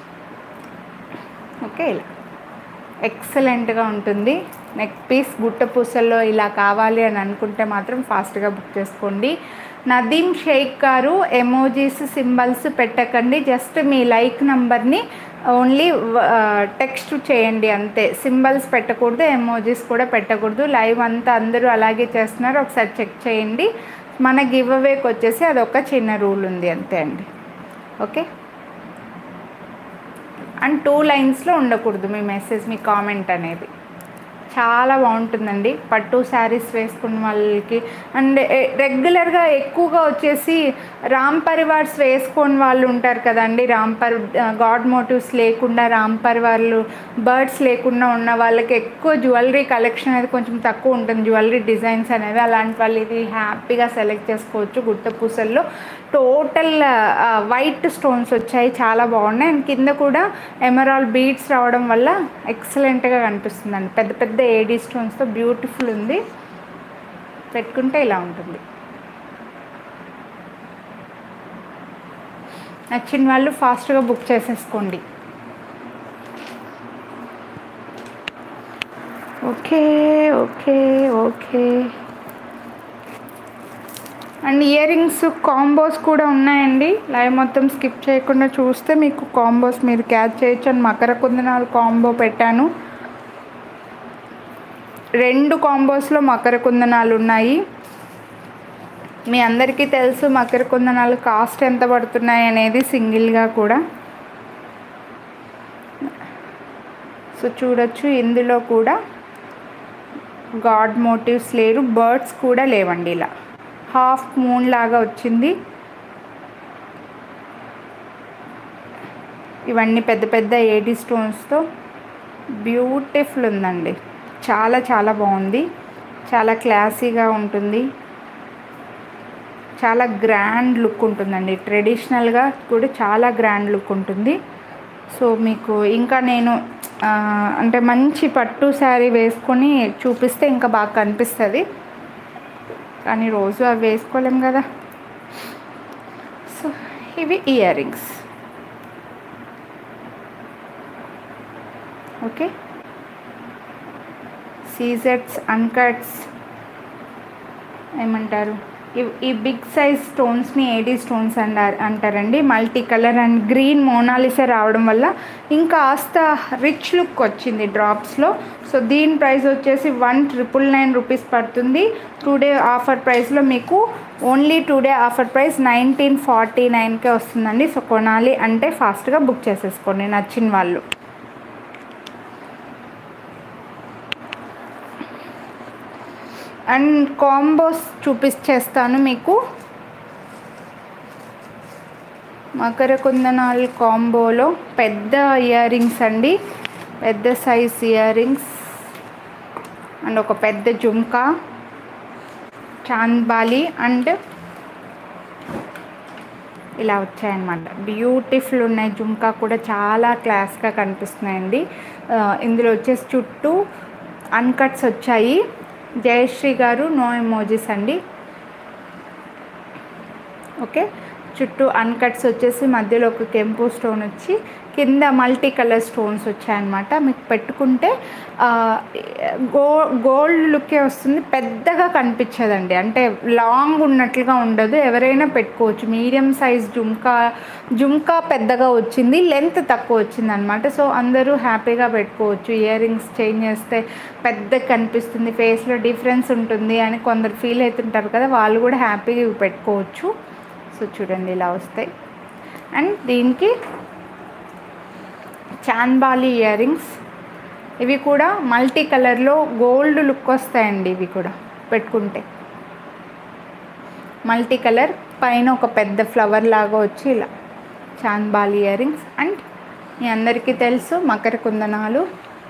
ఓకే ఇలా ఎక్సలెంట్గా ఉంటుంది నెక్ పీస్ గుట్ట పూసల్లో ఇలా కావాలి అని అనుకుంటే మాత్రం ఫాస్ట్గా బుక్ చేసుకోండి నదీమ్ షేక్ గారు ఎమోజీస్ సింబల్స్ పెట్టకండి జస్ట్ మీ లైక్ నంబర్ని ఓన్లీ టెక్స్ట్ చేయండి అంతే సింబల్స్ పెట్టకూడదు ఎమోజీస్ కూడా పెట్టకూడదు లైవ్ అంతా అందరూ అలాగే చేస్తున్నారు ఒకసారి చెక్ చేయండి మన గివ్ అవేకి వచ్చేసి అదొక చిన్న రూల్ ఉంది అంతే అండి ఓకే అండ్ టూ లైన్స్లో ఉండకూడదు మీ మెసేజ్ మీ కామెంట్ అనేది చాలా బాగుంటుందండి పట్టు శారీస్ వేసుకున్న వాళ్ళకి అండ్ రెగ్యులర్గా ఎక్కువగా వచ్చేసి రామ్ పరివార్స్ వేసుకొని వాళ్ళు ఉంటారు కదండి రామ్ పర్ గాడ్ మోటివ్స్ లేకుండా రామ్ పరివార్లు బర్డ్స్ లేకుండా ఉన్న వాళ్ళకి ఎక్కువ జ్యువెలరీ కలెక్షన్ అనేది కొంచెం తక్కువ ఉంటుంది జ్యువెలరీ డిజైన్స్ అనేవి అలాంటి వాళ్ళు ఇది హ్యాపీగా సెలెక్ట్ చేసుకోవచ్చు గుట్ట పూసల్లో టోటల్ వైట్ స్టోన్స్ వచ్చాయి చాలా బాగున్నాయి అండ్ కింద కూడా ఎమరాల్ బీడ్స్ రావడం వల్ల ఎక్సలెంట్గా కనిపిస్తుందండి పెద్ద పెద్ద ఏడీ స్టోన్స్తో బ్యూటిఫుల్ ఉంది పెట్టుకుంటే ఇలా ఉంటుంది నచ్చిన వాళ్ళు ఫాస్ట్గా బుక్ చేసేసుకోండి okay okay okay and earrings combos కూడా ఉన్నాయండి లైవ్ మొత్తం స్కిప్ చేయకుండా చూస్తే మీకు కాంబోస్ మీరు క్యాచ్ చేయొచ్చు అని మకర కుందనాలు కాంబో పెట్టాను రెండు కాంబోస్లో మకర కుందనాలు ఉన్నాయి మీ అందరికీ తెలుసు మకర కుందనాలు కాస్ట్ ఎంత పడుతున్నాయి అనేది సింగిల్గా కూడా సో చూడొచ్చు ఇందులో కూడా గాడ్ మోటివ్స్ లేరు బర్డ్స్ కూడా లేవండి ఇలా హాఫ్ మూన్ లాగా వచ్చింది ఇవన్నీ పెద్ద పెద్ద ఏడీ స్టోన్స్తో బ్యూటిఫుల్ ఉందండి చాలా చాలా బాగుంది చాలా క్లాసీగా ఉంటుంది చాలా గ్రాండ్ లుక్ ఉంటుందండి ట్రెడిషనల్గా కూడా చాలా గ్రాండ్ లుక్ ఉంటుంది సో మీకు ఇంకా నేను ఆ, అంటే మంచి పట్టు శారీ వేసుకొని చూపిస్తే ఇంకా బాగా కనిపిస్తుంది కానీ రోజు అవి వేసుకోలేం కదా సో ఇవి ఇయర్ రింగ్స్ ఓకే సీజెట్స్ అన్కట్స్ ఏమంటారు ఇవ్- ఈ బిగ్ సైజ్ స్టోన్స్ని ఏడీ స్టోన్స్ అంటారు అంటారండి multi colour and green Monalisa రావడం వల్ల ఇంకా కాస్త రిచ్ లుక్ వచ్చింది డ్రాప్స్లో సో దీని ప్రైస్ వచ్చేసి వన్ ట్రిపుల్ నైన్ రూపీస్ పడుతుంది టుడే ఆఫర్ ప్రైస్లో మీకు only today offer price nineteen forty నైన్కే వస్తుందండి సో కొనాలి అంటే ఫాస్ట్గా బుక్ చేసేసుకోండి నచ్చిన వాళ్ళు అండ్ కాంబోస్ చూపించేస్తాను మీకు మకర కుందనాలు కాంబోలో పెద్ద ఇయర్ రింగ్స్ అండి పెద్ద సైజ్ ఇయర్ రింగ్స్ అండ్ ఒక పెద్ద జుంకా చాంద్బాలి అండ్ ఇలా వచ్చాయన్నమాట బ్యూటిఫుల్ ఉన్నాయి జుంకా కూడా చాలా క్లాస్గా కనిపిస్తున్నాయండి ఆ, ఇందులో వచ్చేసి చుట్టూ అన్కట్స్ వచ్చాయి జయశ్రీ గారు నో ఎమోజీస్ అండి ఓకే చుట్టూ అన్కట్స్ వచ్చేసి మధ్యలో ఒక కెంపు స్టోన్ వచ్చి కింద మల్టీ కలర్ స్టోన్స్ వచ్చాయన్నమాట మీకు పెట్టుకుంటే ఆ, గో గోల్డ్ లుక్కే వస్తుంది పెద్దగా కనిపించదండి అంటే లాంగ్ ఉన్నట్లుగా ఉండదు ఎవరైనా పెట్టుకోవచ్చు మీడియం సైజ్ జుమ్కా జుమ్కా పెద్దగా వచ్చింది లెంత్ తక్కువ వచ్చింది అనమాట సో అందరూ హ్యాపీగా పెట్టుకోవచ్చు ఇయర్ రింగ్స్ చేంజ్ చేస్తే పెద్దగా కనిపిస్తుంది ఫేస్లో డిఫరెన్స్ ఉంటుంది అని కొందరు ఫీల్ అవుతుంటారు కదా వాళ్ళు కూడా హ్యాపీగా ఇవి పెట్టుకోవచ్చు సో చూడండి ఇలా వస్తాయి అండ్ దీనికి చాన్బాలి ఇయర్ రింగ్స్ ఇవి కూడా మల్టీ కలర్లో గోల్డ్ లుక్ వస్తాయండి ఇవి కూడా పెట్టుకుంటే మల్టీ కలర్ పైన ఒక పెద్ద ఫ్లవర్ లాగా వచ్చి ఇలా చాన్బాలి ఇయర్ రింగ్స్ అండ్ మీ అందరికీ తెలుసు మకర కుందనాలు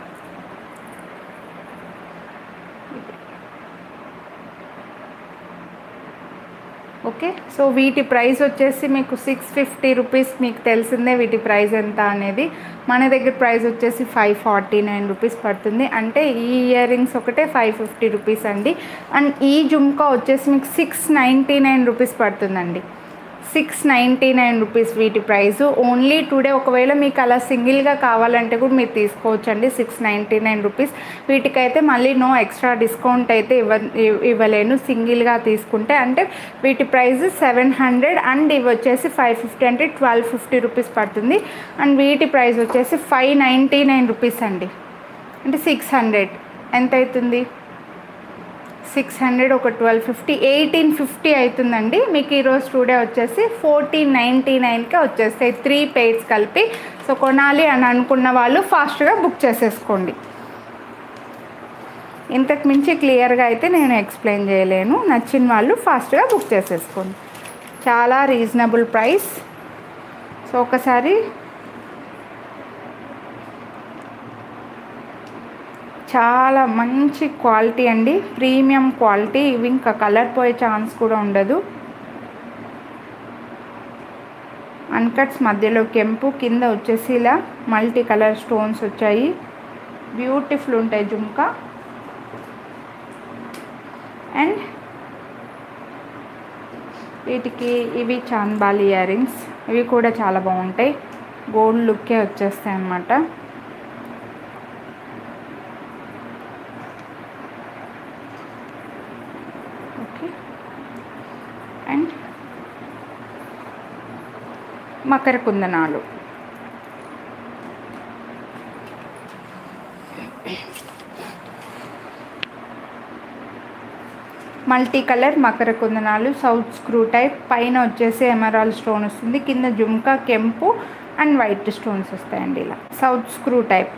ఓకే సో వీటి ప్రైస్ వచ్చేసి మీకు సిక్స్ ఫిఫ్టీ రూపీస్ మీకు తెలిసిందే వీటి ప్రైస్ ఎంత అనేది మన దగ్గర ప్రైస్ వచ్చేసి ఫైవ్ ఫార్టీ నైన్ రూపీస్ పడుతుంది అంటే ఈ ఇయర్ రింగ్స్ ఒకటే ఫైవ్ ఫిఫ్టీ రూపీస్ అండి అండ్ ఈ జుమ్కా వచ్చేసి మీకు సిక్స్ నైంటీ నైన్ రూపీస్ పడుతుందండి సిక్స్ నైంటీ నైన్ రూపీస్ వీటి ప్రైస్ ఓన్లీ టుడే ఒకవేళ మీకు అలా సింగిల్గా కావాలంటే కూడా మీరు తీసుకోవచ్చు అండి సిక్స్ నైంటీ నైన్ రూపీస్ వీటికైతే మళ్ళీ నో ఎక్స్ట్రా డిస్కౌంట్ అయితే ఇవ్వ ఇవ్- ఇవ్వలేను సింగిల్గా తీసుకుంటే అంటే వీటి ప్రైస్ సెవెన్ హండ్రెడ్ అండ్ ఇవి వచ్చేసి ఫైవ్ ఫిఫ్టీ అంటే ట్వెల్వ్ ఫిఫ్టీ రూపీస్ పడుతుంది అండ్ వీటి ప్రైస్ వచ్చేసి ఫైవ్ నైంటీ నైన్ రూపీస్ అండి అంటే సిక్స్ హండ్రెడ్ ఎంత అవుతుంది సిక్స్ హండ్రెడ్ ఒక ట్వెల్వ్ ఫిఫ్టీ ఎయిటీన్ ఫిఫ్టీ అవుతుందండి మీకు ఈరోజు స్టూడే వచ్చేసి ఫోర్టీన్ నైంటీ నైన్కే వచ్చేస్తాయి త్రీ పెయిర్స్ కలిపి సో కొనాలి అని అనుకున్న వాళ్ళు ఫాస్ట్గా బుక్ చేసేసుకోండి ఇంతకు మించి క్లియర్గా అయితే నేను ఎక్స్ప్లెయిన్ చేయలేను నచ్చిన వాళ్ళు ఫాస్ట్గా బుక్ చేసేసుకోండి చాలా రీజనబుల్ ప్రైస్ సో ఒకసారి చాలా మంచి క్వాలిటీ అండి ప్రీమియం క్వాలిటీ ఇవి ఇంకా కలర్ పోయే ఛాన్స్ కూడా ఉండదు అన్కట్స్ మధ్యలో కెంపు కింద వచ్చేసి ఇలా మల్టీ కలర్ స్టోన్స్ వచ్చాయి బ్యూటిఫుల్ ఉంటాయి జుమ్కా అండ్ వీటికి ఇవి చాన్బాలి ఇయర్ రింగ్స్ ఇవి కూడా చాలా బాగుంటాయి గోల్డ్ లుక్కే వచ్చేస్తాయి అన్నమాట ఓకే అండ్ మకర కుందనాలు మల్టీ కలర్ మకర కుందనాలు సౌత్ స్క్రూ టైప్ పైన వచ్చేసి ఎమరాల్ స్టోన్ వస్తుంది కింద జుమ్కా కెంపు అండ్ వైట్ స్టోన్స్ వస్తాయండి ఇలా సౌత్ స్క్రూ టైప్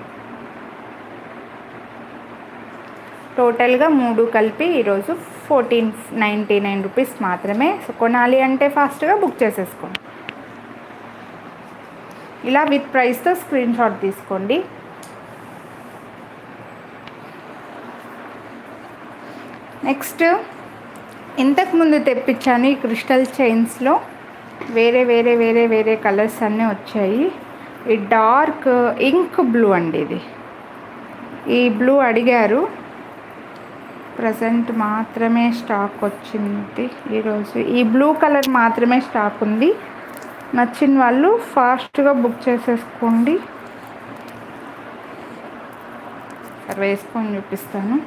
టోటల్గా మూడు కలిపి ఈరోజు ఫోర్టీన్ నైంటీ నైన్ రూపీస్ మాత్రమే సో కొనాలి అంటే ఫాస్ట్గా బుక్ చేసేసుకోండి ఇలా విత్ ప్రైస్తో స్క్రీన్ షాట్ తీసుకోండి నెక్స్ట్ ఇంతకుముందు తెప్పించాను ఈ క్రిస్టల్ చైన్స్లో వేరే వేరే వేరే వేరే కలర్స్ అన్నీ వచ్చాయి ఈ డార్క్ ఇంక్ బ్లూ అండి ఇది ఈ బ్లూ అడిగారు ప్రజెంట్ మాత్రమే స్టాక్ వచ్చింది ఈరోజు ఈ బ్లూ కలర్ మాత్రమే స్టాక్ ఉంది నచ్చిన వాళ్ళు ఫాస్ట్గా బుక్ చేసేసుకోండి సరే వేసుకొని చూపిస్తాను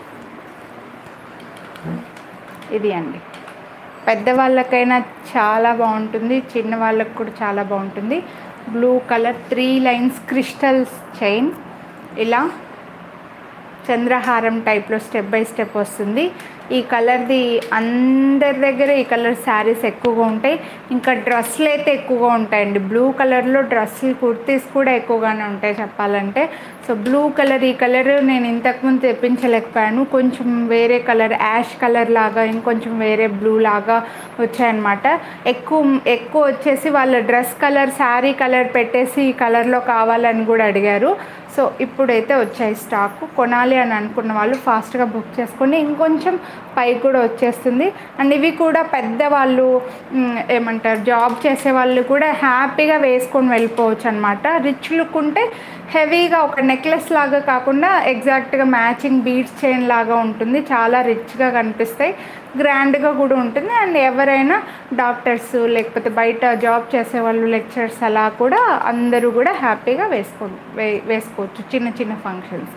ఇది అండి పెద్దవాళ్ళకైనా చాలా బాగుంటుంది చిన్న వాళ్ళకి కూడా చాలా బాగుంటుంది blue colour three lines crystals chain ఇలా చంద్రహారం టైప్లో స్టెప్ బై స్టెప్ వస్తుంది ఈ కలర్ది అందరి దగ్గర ఈ కలర్ శారీస్ ఎక్కువగా ఉంటాయి ఇంకా డ్రెస్సులు అయితే ఎక్కువగా ఉంటాయండి బ్లూ కలర్లో డ్రెస్సులు కుర్తీస్ కూడా ఎక్కువగానే ఉంటాయి చెప్పాలంటే సో బ్లూ కలర్ ఈ కలర్ నేను ఇంతకుముందు తెప్పించలేకపోయాను కొంచెం వేరే కలర్ యాష్ కలర్ లాగా ఇంకొంచెం వేరే బ్లూ లాగా వచ్చాయన్నమాట ఎక్కువ ఎక్కువ వచ్చేసి వాళ్ళ డ్రెస్ కలర్ శారీ కలర్ పెట్టేసి ఈ కలర్లో కావాలని కూడా అడిగారు సో ఇప్పుడైతే వచ్చాయి స్టాక్ కొనాలి అని అనుకున్న వాళ్ళు ఫాస్ట్గా బుక్ చేసుకొని ఇంకొంచెం పైకి కూడా వచ్చేస్తుంది అండ్ ఇవి కూడా పెద్దవాళ్ళు మ్, ఏమంటారు జాబ్ చేసే వాళ్ళు కూడా హ్యాపీగా వేసుకొని వెళ్ళిపోవచ్చు అనమాట రిచ్ లుక్ ఉంటే హెవీగా ఒక నెక్లెస్ లాగా కాకుండా ఎగ్జాక్ట్గా మ్యాచింగ్ బీడ్స్ చైన్ లాగా ఉంటుంది చాలా రిచ్గా కనిపిస్తాయి గ్రాండ్గా కూడా ఉంటుంది అండ్ ఎవరైనా డాక్టర్స్ లేకపోతే బయట జాబ్ చేసే వాళ్ళు లెక్చర్స్ అలా కూడా అందరూ కూడా హ్యాపీగా వేసుకో వే వేసుకోవచ్చు చిన్న చిన్న ఫంక్షన్స్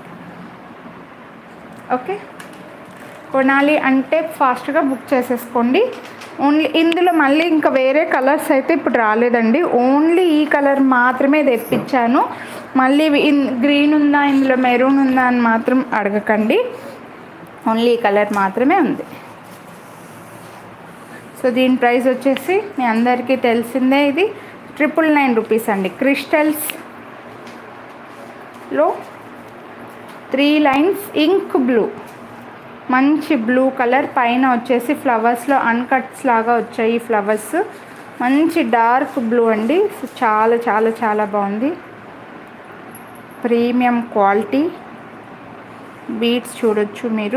ఓకే కొనాలి అంటే ఫాస్ట్గా బుక్ చేసేసుకోండి ఓన్లీ ఇందులో మళ్ళీ ఇంకా వేరే కలర్స్ అయితే ఇప్పుడు రాలేదండి ఓన్లీ ఈ కలర్ మాత్రమే తెప్పించాను మళ్ళీ ఇన్ గ్రీన్ ఉందా ఇందులో మెరూన్ ఉందా అని మాత్రం అడగకండి ఓన్లీ ఈ కలర్ మాత్రమే ఉంది సో దీని ప్రైస్ వచ్చేసి మీ అందరికీ తెలిసిందే ఇది ట్రిపుల్ నైన్ రూపీస్ అండి క్రిస్టల్స్లో త్రీ లైన్స్ ఇంక్ బ్లూ మంచి బ్లూ కలర్ పైన వచ్చేసి ఫ్లవర్స్లో అన్కట్స్ లాగా వచ్చాయి ఈ ఫ్లవర్స్ మంచి డార్క్ బ్లూ అండి సో చాలా చాలా చాలా బాగుంది ప్రీమియం క్వాలిటీ బీట్స్ చూడొచ్చు మీరు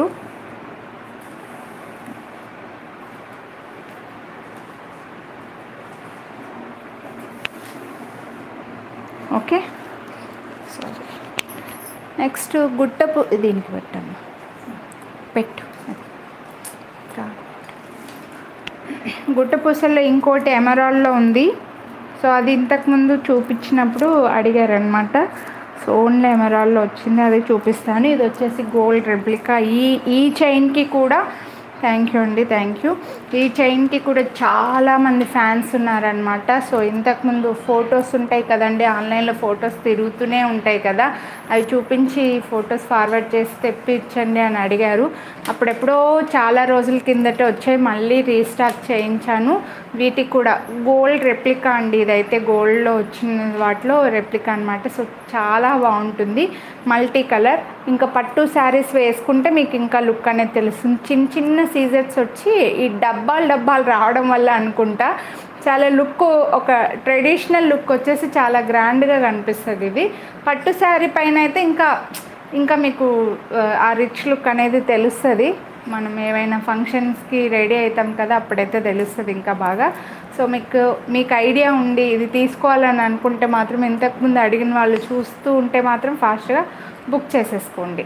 ఓకే సారీ నెక్స్ట్ గుట్టపు దీనికి పెట్టాము పెట్టు రా. గుట్టపూసల్లో ఇంకోటి ఎమరాల్డ్లో ఉంది సో అది ఇంతకుముందు చూపించినప్పుడు అడిగారనమాట సో ఓన్లీ ఎమరాల్డ్లో వచ్చింది అది చూపిస్తాను ఇది వచ్చేసి గోల్డ్ రెప్లికా ఈ ఈ చైన్కి కూడా థ్యాంక్ యూ అండి థ్యాంక్ యూ ఈ చైన్కి కూడా చాలామంది ఫ్యాన్స్ ఉన్నారనమాట సో ఇంతకుముందు ఫొటోస్ ఉంటాయి కదండి ఆన్లైన్లో ఫొటోస్ తిరుగుతూనే ఉంటాయి కదా అవి చూపించి ఫొటోస్ ఫార్వర్డ్ చేసి తెప్పించండి అని అడిగారు అప్పుడెప్పుడో చాలా రోజుల కిందట వచ్చాయి మళ్ళీ రీస్టాక్ చేయించాను వీటికి కూడా గోల్డ్ రెప్లికా అండి ఇదైతే గోల్డ్లో వచ్చిన వాటిలో రెప్లికా అనమాట సో చాలా బాగుంటుంది మల్టీ కలర్ ఇంకా పట్టు శారీస్ వేసుకుంటే మీకు ఇంకా లుక్ అనేది తెలుస్తుంది చిన్న చిన్న సీజర్స్ వచ్చి ఈ డబ్బాలు డబ్బాలు రావడం వల్ల అనుకుంటా చాలా లుక్ ఒక ట్రెడిషనల్ లుక్ వచ్చేసి చాలా గ్రాండ్గా కనిపిస్తుంది ఇది పట్టు శారీ పైన అయితే ఇంకా ఇంకా మీకు ఆ, ఆ రిచ్ లుక్ అనేది తెలుస్తుంది మనం ఏవైనా ఫంక్షన్స్కి రెడీ అవుతాం కదా అప్పుడైతే తెలుస్తుంది ఇంకా బాగా సో మీకు మీకు ఐడియా ఉండి ఇది తీసుకోవాలని అనుకుంటే మాత్రం ఇంతకుముందు అడిగిన వాళ్ళు చూస్తూ ఉంటే మాత్రం ఫాస్ట్గా బుక్ చేసేసుకోండి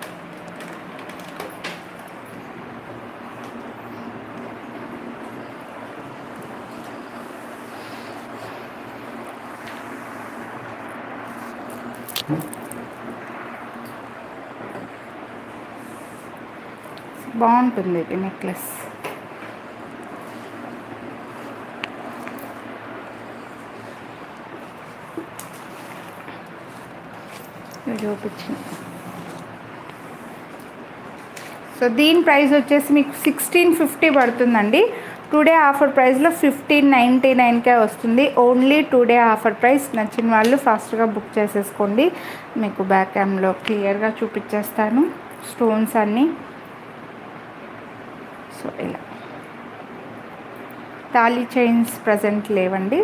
బాగుంటుంది ఇది నెక్లెస్ ఇది చూపించింది సో దీని ప్రైస్ వచ్చేసి మీకు సిక్స్టీన్ ఫిఫ్టీ పడుతుందండి టుడే ఆఫర్ ప్రైస్లో ఫిఫ్టీన్ నైంటీ నైన్కే వస్తుంది ఓన్లీ టుడే ఆఫర్ ప్రైస్ నచ్చిన వాళ్ళు ఫాస్ట్గా బుక్ చేసేసుకోండి మీకు బ్యాక్ క్యామ్లో క్లియర్గా చూపించేస్తాను స్టోన్స్ అన్నీ సో ఇలా తాళీ చైన్స్ ప్రజెంట్ లేవండి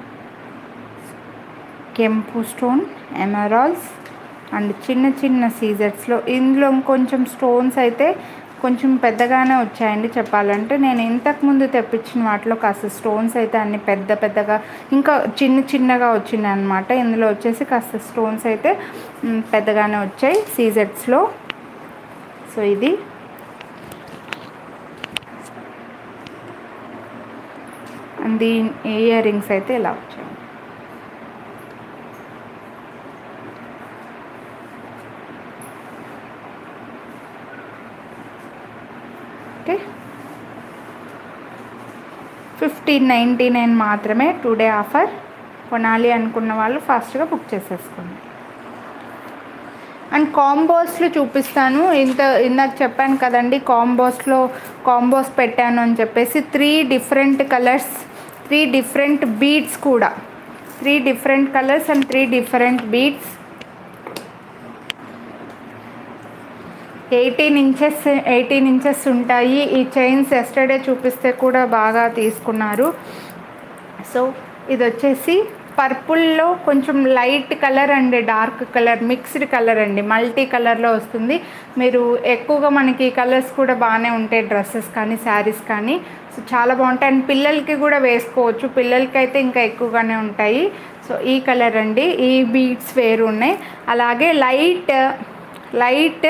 కెంపు స్టోన్ ఎమరాల్స్ అండ్ చిన్న చిన్న సీజర్స్లో ఇందులో కొంచెం స్టోన్స్ అయితే కొంచెం పెద్దగానే వచ్చాయండి చెప్పాలంటే నేను ఇంతకుముందు తెప్పించిన వాటిలో కాస్త స్టోన్స్ అయితే అన్ని పెద్ద పెద్దగా ఇంకా చిన్న చిన్నగా వచ్చినాయి అనమాట ఇందులో వచ్చేసి కాస్త స్టోన్స్ అయితే మ్, పెద్దగానే వచ్చాయి సీజర్స్లో సో ఇది అండ్ దీని ఇయర్ రింగ్స్ అయితే ఇలా వచ్చాయి ఓకే ఫిఫ్టీన్ నైంటీ నైన్ మాత్రమే టుడే ఆఫర్ కొనాలి అనుకున్న వాళ్ళు ఫాస్ట్గా బుక్ చేసేసుకోండి అండ్ కాంబోస్లో చూపిస్తాను ఇంత ఇందాక చెప్పాను కదండి కాంబోస్లో కాంబోస్ పెట్టాను అని చెప్పేసి three different colours three different beads కూడా three different colours and three different beads eighteen inches eighteen inches ఉంటాయి ఈ చైన్స్ ఎస్టర్డే చూపిస్తే కూడా బాగా తీసుకున్నారు సో ఇది వచ్చేసి పర్పుల్లో కొంచెం light colour and dark colour mixed colour అండి మల్టీ కలర్లో వస్తుంది మీరు ఎక్కువగా మనకి కలర్స్ కూడా బాగానే ఉంటాయి డ్రెస్సెస్ కానీ శారీస్ కానీ సో చాలా బాగుంటాయి అండ్ పిల్లలకి కూడా వేసుకోవచ్చు పిల్లలకి అయితే ఇంకా ఎక్కువగానే ఉంటాయి సో ఈ కలర్ అండి ఈ బీడ్స్ వేరు ఉన్నాయి అలాగే light light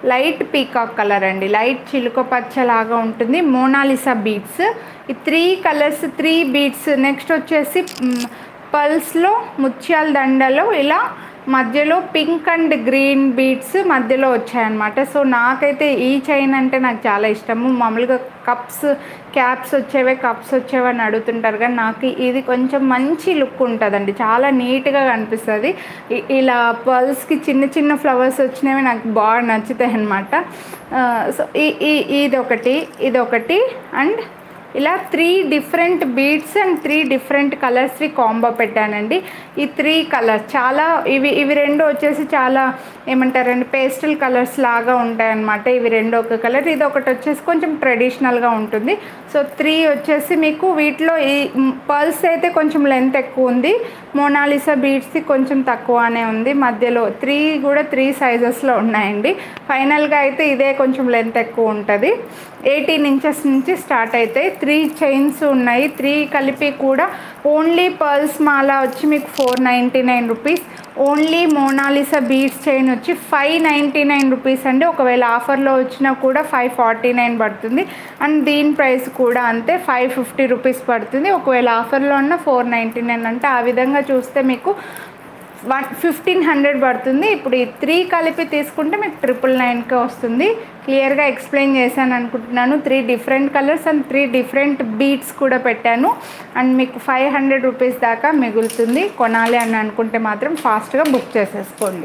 light peacock colour అండి లైట్ చిలుక పచ్చ లాగా ఉంటుంది మోనాలిసా బీడ్స్ ఈ three colours three beads next వచ్చేసి మ్, పల్స్లో ముత్యాల దండలో ఇలా మధ్యలో పింక్ అండ్ గ్రీన్ బీడ్స్ మధ్యలో వచ్చాయన్నమాట సో నాకైతే ఈ చైన్ అంటే నాకు చాలా ఇష్టము మామూలుగా కప్స్ క్యాప్స్ వచ్చేవే కప్స్ వచ్చేవి అని అడుగుతుంటారు కానీ నాకు ఇది కొంచెం మంచి లుక్ ఉంటుందండి చాలా నీట్గా కనిపిస్తుంది ఇ- ఇలా పర్ల్స్కి చిన్న చిన్న ఫ్లవర్స్ వచ్చినవి నాకు బాగా నచ్చుతాయి అనమాట సో ఈ ఈ- ఇది ఒకటి ఇది ఒకటి అండ్ ఇలా three different beads and three different కలర్స్వి కాంబో పెట్టానండి ఈ త్రీ కలర్స్ చాలా ఇవి ఇవి రెండు వచ్చేసి చాలా ఏమంటారండి పేస్టల్ కలర్స్ లాగా ఉంటాయన్నమాట ఇవి రెండు ఒక కలర్ ఇది ఒకటి వచ్చేసి కొంచెం ట్రెడిషనల్గా ఉంటుంది సో త్రీ వచ్చేసి మీకు వీటిలో ఈ పర్ల్స్ అయితే కొంచెం లెంత్ ఎక్కువ ఉంది మోనాలిసా బీడ్స్ది కొంచెం తక్కువనే ఉంది మధ్యలో త్రీ కూడా త్రీ సైజెస్లో ఉన్నాయండి ఫైనల్గా అయితే ఇదే కొంచెం లెంత్ ఎక్కువ ఉంటుంది ఎయిటీన్ ఇంచెస్ నుంచి స్టార్ట్ అవుతాయి త్రీ చైన్స్ ఉన్నాయి త్రీ కలిపి కూడా ఓన్లీ పర్ల్స్ మాల వచ్చి మీకు four ninety nine rupees only Monalisa beads chain వచ్చి ఫైవ్ నైంటీ నైన్ రూపీస్ అండి ఒకవేళ ఆఫర్లో వచ్చినా కూడా ఫైవ్ ఫార్టీ నైన్ పడుతుంది అండ్ దీని ప్రైస్ కూడా అంతే ఫైవ్ ఫిఫ్టీ రూపీస్ పడుతుంది ఒకవేళ ఆఫర్లో ఉన్న ఫోర్ నైంటీ నైన్ అంటే ఆ విధంగా చూస్తే మీకు వన్ ఫిఫ్టీన్ హండ్రెడ్ పడుతుంది ఇప్పుడు ఈ త్రీ కలిపి తీసుకుంటే మీకు ట్రిపుల్ నైన్కే వస్తుంది క్లియర్గా ఎక్స్ప్లెయిన్ చేశాను అనుకుంటున్నాను three different colours and three different beads కూడా పెట్టాను అండ్ మీకు ఫైవ్ హండ్రెడ్ రూపీస్ దాకా మిగులుతుంది కొనాలి అని అనుకుంటే మాత్రం ఫాస్ట్గా బుక్ చేసేసుకోండి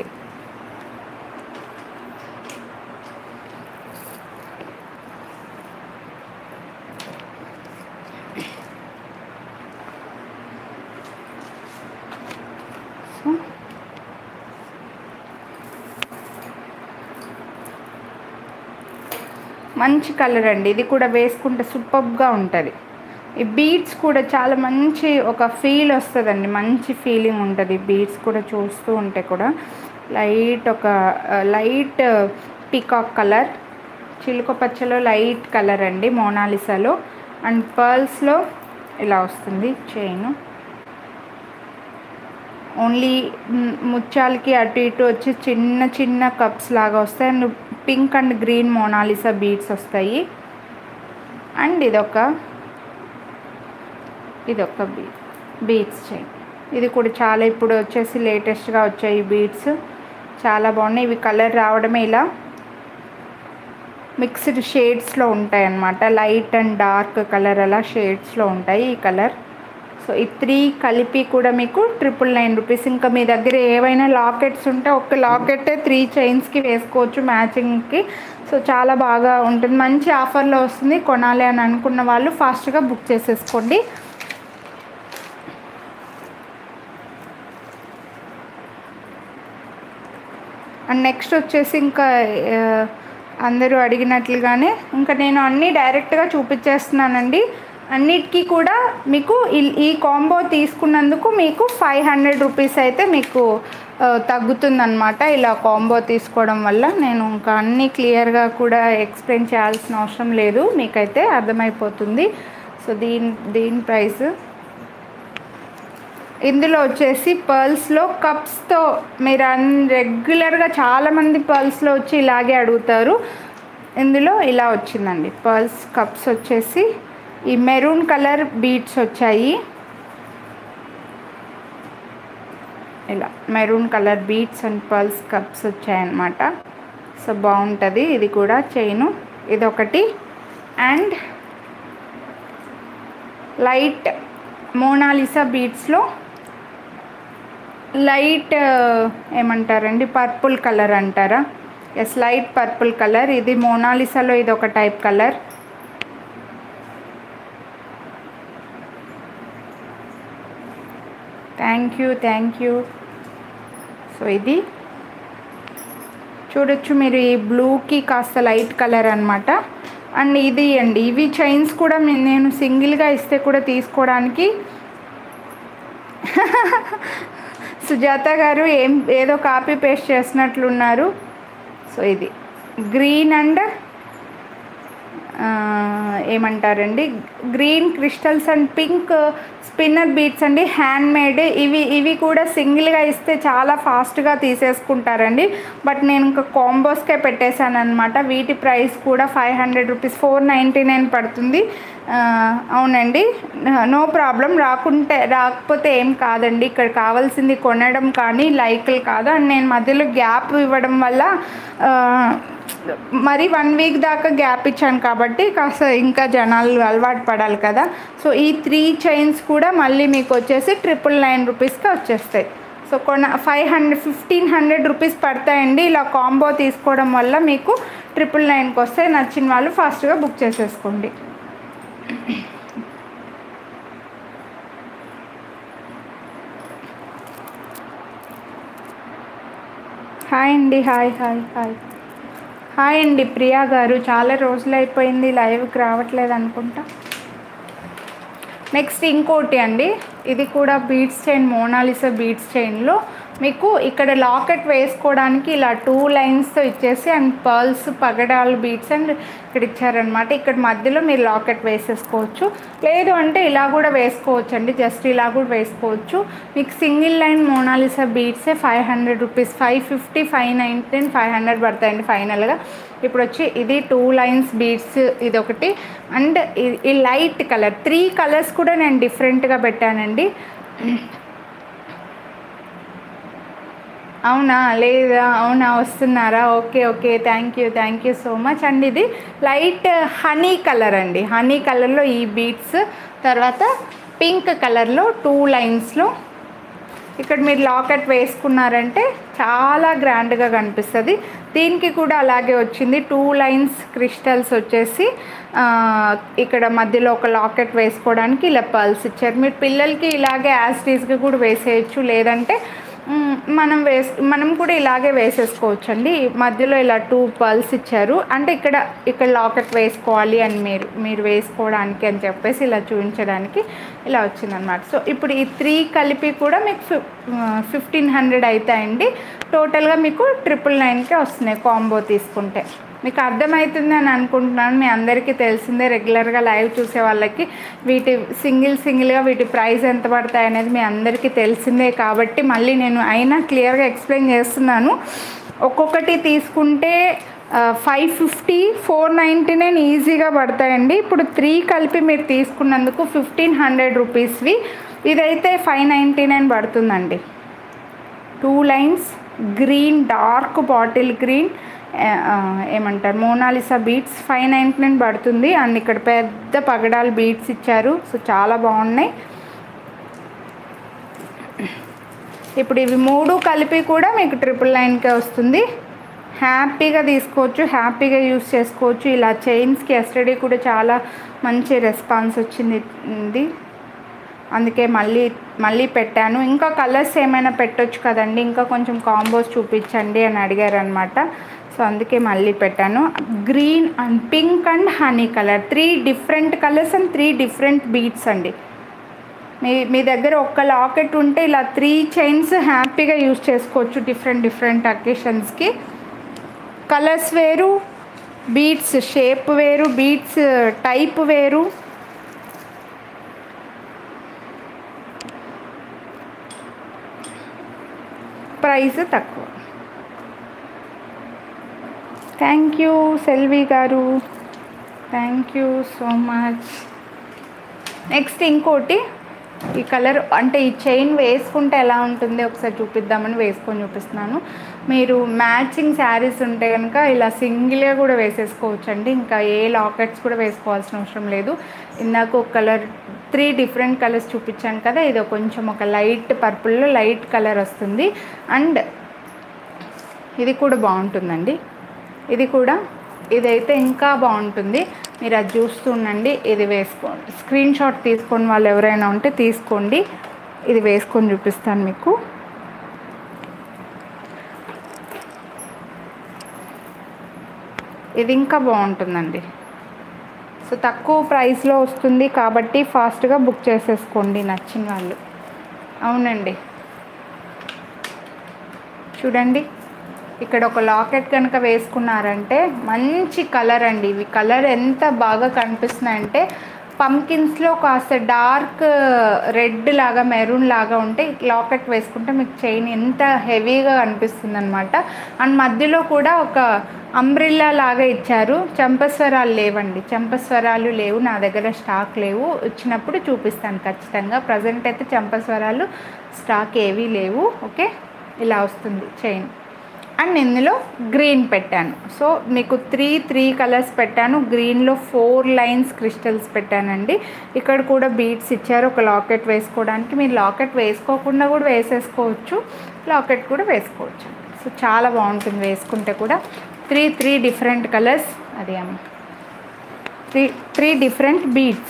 సో మంచి కలర్ అండి ఇది కూడా వేసుకుంటే సూపర్గా ఉంటుంది ఈ బీడ్స్ కూడా చాలా మంచి ఒక ఫీల్ వస్తుందండి మంచి ఫీలింగ్ ఉంటుంది బీడ్స్ కూడా చూస్తూ ఉంటే కూడా లైట్ ఒక లైట్ పీకాక్ కలర్ చిలుక పచ్చలో లైట్ కలర్ అండి మోనాలిసాలో అండ్ పర్ల్స్లో ఇలా వస్తుంది చైన్ ఓన్లీ మ్, ముత్యాలకి అటు ఇటు వచ్చి చిన్న చిన్న కప్స్ లాగా వస్తాయి and pink and green Monalisa beads వస్తాయి అండ్ ఇదొక ఇదొక బీ బీడ్స్ చైన్ ఇది కూడా చాలా ఇప్పుడు వచ్చేసి లేటెస్ట్గా వచ్చాయి ఈ బీడ్స్ చాలా బాగున్నాయి ఇవి కలర్ రావడమే ఇలా మిక్స్డ్ షేడ్స్లో ఉంటాయి అన్నమాట లైట్ అండ్ డార్క్ కలర్ అలా షేడ్స్లో ఉంటాయి ఈ కలర్ సో ఈ త్రీ కలిపి కూడా మీకు ట్రిపుల్ నైన్ రూపీస్ ఇంకా మీ దగ్గర ఏవైనా లాకెట్స్ ఉంటే ఒక లాకెట్ త్రీ చైన్స్కి వేసుకోవచ్చు మ్యాచింగ్కి సో చాలా బాగా ఉంటుంది మంచి ఆఫర్లో వస్తుంది కొనాలి అని అనుకున్న వాళ్ళు ఫాస్ట్గా బుక్ చేసేసుకోండి అండ్ నెక్స్ట్ వచ్చేసి ఇంకా ఆ, అందరూ అడిగినట్లుగానే ఇంకా నేను అన్నీ డైరెక్ట్గా చూపించేస్తున్నానండి అన్నిటికీ కూడా మీకు ఈ- ఈ కాంబో తీసుకున్నందుకు మీకు ఫైవ్ హండ్రెడ్ రూపీస్ అయితే మీకు ఆ, తగ్గుతుందన్నమాట ఇలా కాంబో తీసుకోవడం వల్ల నేను ఇంకా అన్నీ క్లియర్గా కూడా ఎక్స్ప్లెయిన్ చేయాల్సిన అవసరం లేదు మీకైతే అర్థమైపోతుంది సో దీని దీని ప్రైస్ ఇందులో వచ్చేసి పర్ల్స్లో కప్స్తో మీరు అన్ రెగ్యులర్గా చాలామంది పర్ల్స్లో వచ్చి ఇలాగే అడుగుతారు ఇందులో ఇలా వచ్చిందండి పర్ల్స్ కప్స్ వచ్చేసి ఈ మెరూన్ కలర్ బీట్స్ వచ్చాయి ఇలా maroon colour beads and pearls cups వచ్చాయన్నమాట సో బాగుంటుంది ఇది కూడా చైను ఇదొకటి అండ్ లైట్ మోనాలిసా బీట్స్లో లైట్ ఏమంటారండి పర్పుల్ కలర్ అంటారా ఎస్ లైట్ పర్పుల్ కలర్ ఇది మోనాలిసాలో ఇది ఒక type colour thank you thank you so ఇది చూడొచ్చు మీరు ఈ బ్లూకి కాస్త లైట్ కలర్ అనమాట అండ్ ఇది అండి ఇవి చైన్స్ కూడా మీ- నేను సింగిల్గా ఇస్తే కూడా తీసుకోవడానికి సుజాత గారు ఏం ఏదో కాపీ పేస్ట్ చేసినట్లున్నారు సో ఇది గ్రీన్ అండ్ ఆ, ఏమంటారండి green crystals and pink spinner beads అండి హ్యాండ్ మేడ్ ఇవి ఇవి కూడా సింగిల్గా ఇస్తే చాలా ఫాస్ట్గా తీసేసుకుంటారండి బట్ నేను ఇంకా కాంబోస్కే పెట్టేశాను అనమాట వీటి ప్రైస్ కూడా five hundred rupees four ninety nine పడుతుంది ఆ, అవునండి నో ప్రాబ్లం రాకుంటే రాకపోతే ఏం కాదండి ఇక్కడ కావాల్సింది కొనడం కానీ లైక్లు కాదు అండ్ నేను మధ్యలో గ్యాప్ ఇవ్వడం వల్ల ఆ, మరి వన్ వీక్ దాకా గ్యాప్ ఇచ్చాను కాబట్టి కాస్త ఇంకా జనాలు అలవాటు పడాలి కదా సో ఈ త్రీ చైన్స్ కూడా మళ్ళీ మీకు వచ్చేసి ట్రిపుల్ నైన్ రూపీస్కి వచ్చేస్తాయి సో కొన five hundred fifteen hundred rupees పడతాయండి ఇలా కాంబో తీసుకోవడం వల్ల మీకు ట్రిపుల్ నైన్కి వస్తాయి నచ్చిన వాళ్ళు ఫాస్ట్గా బుక్ చేసేసుకోండి హాయ్ అండి హాయ్ హాయ్ హాయ్ హాయ్ అండి ప్రియా గారు చాలా రోజులు అయిపోయింది లైవ్కి రావట్లేదు అనుకుంటా నెక్స్ట్ ఇంకోటి అండి ఇది కూడా బీడ్స్ చైన్ మోనాలిసా బీడ్స్ చైన్లో మీకు ఇక్కడ లాకెట్ వేసుకోవడానికి ఇలా టూ లైన్స్తో ఇచ్చేసి అండ్ పర్ల్స్ పగడాలు బీడ్స్ అండ్ ఇక్కడ ఇచ్చారనమాట ఇక్కడ మధ్యలో మీరు లాకెట్ వేసేసుకోవచ్చు లేదు అంటే ఇలా కూడా వేసుకోవచ్చు అండి జస్ట్ ఇలా కూడా వేసుకోవచ్చు మీకు సింగిల్ లైన్ మోనాలిసా బీడ్సే five hundred rupees five fifty five nineteen five hundred పడతాయండి ఫైనల్గా ఇప్పుడు వచ్చి ఇది టూ లైన్స్ బీడ్స్ ఇది ఒకటి అండ్ ఈ లైట్ కలర్ త్రీ కలర్స్ కూడా నేను డిఫరెంట్గా పెట్టానండి అవునా లేదా అవునా వస్తున్నారా okay okay thank you thank you so much and ఇది లైట్ హనీ కలర్ అండి హనీ కలర్లో ఈ బీట్స్ తర్వాత పింక్ కలర్లో టూ లైన్స్లో ఇక్కడ మీరు లాకెట్ వేసుకున్నారంటే చాలా గ్రాండ్గా కనిపిస్తుంది దీనికి కూడా అలాగే వచ్చింది టూ లైన్స్ క్రిస్టల్స్ వచ్చేసి ఆ, ఇక్కడ మధ్యలో ఒక లాకెట్ వేసుకోవడానికి ఇలా పల్స్ ఇచ్చారు మీరు పిల్లలకి ఇలాగే యాస్టీస్గా కూడా వేసేయచ్చు లేదంటే మ్, మనం వేస్ మనం కూడా ఇలాగే వేసేసుకోవచ్చు అండి మధ్యలో ఇలా టూ పల్స్ ఇచ్చారు అంటే ఇక్కడ ఇక్కడ లాకెట్ వేసుకోవాలి అని మీరు మీరు వేసుకోవడానికి అని చెప్పేసి ఇలా చూపించడానికి ఇలా వచ్చిందనమాట సో ఇప్పుడు ఈ త్రీ కలిపి కూడా మీకు ఫిఫ్ ఫిఫ్టీన్ హండ్రెడ్ అవుతాయండి టోటల్గా మీకు ట్రిపుల్ నైన్కే వస్తున్నాయి కాంబో తీసుకుంటే మీకు అర్థమవుతుంది అని అనుకుంటున్నాను మీ అందరికీ తెలిసిందే రెగ్యులర్గా లైవ్ చూసే వాళ్ళకి వీటి సింగిల్ సింగిల్గా వీటి ప్రైస్ ఎంత పడతాయి అనేది మీ అందరికీ తెలిసిందే కాబట్టి మళ్ళీ నేను అయినా క్లియర్గా ఎక్స్ప్లెయిన్ చేస్తున్నాను ఒక్కొక్కటి తీసుకుంటే five fifty four ninety nine ఈజీగా పడతాయండి ఇప్పుడు త్రీ కలిపి మీరు తీసుకున్నందుకు ఫిఫ్టీన్ హండ్రెడ్ రూపీస్వి ఇదైతే ఫైవ్ నైంటీ నైన్ పడుతుందండి two lines green dark bottle green ఏమంటారు Monalisa beads five ninety nine పడుతుంది అండ్ ఇక్కడ పెద్ద పగడాలు బీట్స్ ఇచ్చారు సో చాలా బాగున్నాయి ఇప్పుడు ఇవి మూడు కలిపి కూడా మీకు ట్రిపుల్ నైన్కే వస్తుంది హ్యాపీగా తీసుకోవచ్చు హ్యాపీగా యూస్ చేసుకోవచ్చు ఇలా చైన్స్కి ఎస్టడీ కూడా చాలా మంచి రెస్పాన్స్ వచ్చింది ఇది. అందుకే మళ్ళీ మళ్ళీ పెట్టాను ఇంకా కలర్స్ ఏమైనా పెట్టొచ్చు కదండి ఇంకా కొంచెం కాంబోస్ చూపించండి అని అడిగారు అనమాట సో అందుకే మళ్ళీ పెట్టాను green and pink and honey colour three different colours and three different beads అండి మీ మీ దగ్గర ఒక్క లాకెట్ ఉంటే ఇలా త్రీ చైన్స్ హ్యాపీగా యూస్ చేసుకోవచ్చు డిఫరెంట్ డిఫరెంట్ అకేషన్స్కి కలర్స్ వేరు బీట్స్ షేప్ వేరు బీట్స్ టైప్ వేరు ప్రైస్ తక్కువ థ్యాంక్ యూ సెల్వి గారు thank you so much next ఇంకోటి ఈ కలర్ అంటే ఈ చైన్ వేసుకుంటే ఎలా ఉంటుంది ఒకసారి చూపిద్దామని వేసుకొని చూపిస్తున్నాను మీరు మ్యాచింగ్ శారీస్ ఉంటే కనుక ఇలా సింగిల్గా కూడా వేసేసుకోవచ్చు అండి ఇంకా ఏ లాకెట్స్ కూడా వేసుకోవాల్సిన అవసరం లేదు ఇందాక ఒక కలర్ త్రీ డిఫరెంట్ కలర్స్ చూపించాను కదా ఇది కొంచెం ఒక లైట్ పర్పుల్లో లైట్ కలర్ వస్తుంది అండ్ ఇది కూడా బాగుంటుందండి ఇది కూడా ఇదైతే ఇంకా బాగుంటుంది మీరు అది చూస్తూ ఉండండి ఇది వేసుకోండి స్క్రీన్ షాట్ తీసుకొని వాళ్ళు ఎవరైనా ఉంటే తీసుకోండి ఇది వేసుకొని చూపిస్తాను మీకు ఇది ఇంకా బాగుంటుందండి సో తక్కువ ప్రైస్లో వస్తుంది కాబట్టి ఫాస్ట్గా బుక్ చేసేసుకోండి నచ్చిన వాళ్ళు అవునండి చూడండి ఇక్కడ ఒక లాకెట్ కనుక వేసుకున్నారంటే మంచి కలర్ అండి ఇవి కలర్ ఎంత బాగా కనిపిస్తున్నాయంటే పంకిన్స్లో కాస్త డార్క్ రెడ్ లాగా మెరూన్ లాగా ఉంటే లాకెట్ వేసుకుంటే మీకు చైన్ ఎంత హెవీగా కనిపిస్తుంది అనమాట అండ్ మధ్యలో కూడా ఒక అంబ్రిల్లా లాగా ఇచ్చారు చంపస్వరాలు లేవండి చంపస్వరాలు లేవు నా దగ్గర స్టాక్ లేవు వచ్చినప్పుడు చూపిస్తాను ఖచ్చితంగా ప్రజెంట్ అయితే చంపస్వరాలు స్టాక్ ఏవీ లేవు ఓకే ఇలా వస్తుంది చైన్ అండ్ ఇందులో గ్రీన్ పెట్టాను సో మీకు త్రీ త్రీ కలర్స్ పెట్టాను గ్రీన్లో ఫోర్ లైన్స్ క్రిస్టల్స్ పెట్టానండి ఇక్కడ కూడా బీడ్స్ ఇచ్చారు ఒక లాకెట్ వేసుకోవడానికి మీరు లాకెట్ వేసుకోకుండా కూడా వేసేసుకోవచ్చు లాకెట్ కూడా వేసుకోవచ్చు సో చాలా బాగుంటుంది వేసుకుంటే కూడా త్రీ త్రీ డిఫరెంట్ కలర్స్ అది అమ్మ త్రీ త్రీ డిఫరెంట్ బీడ్స్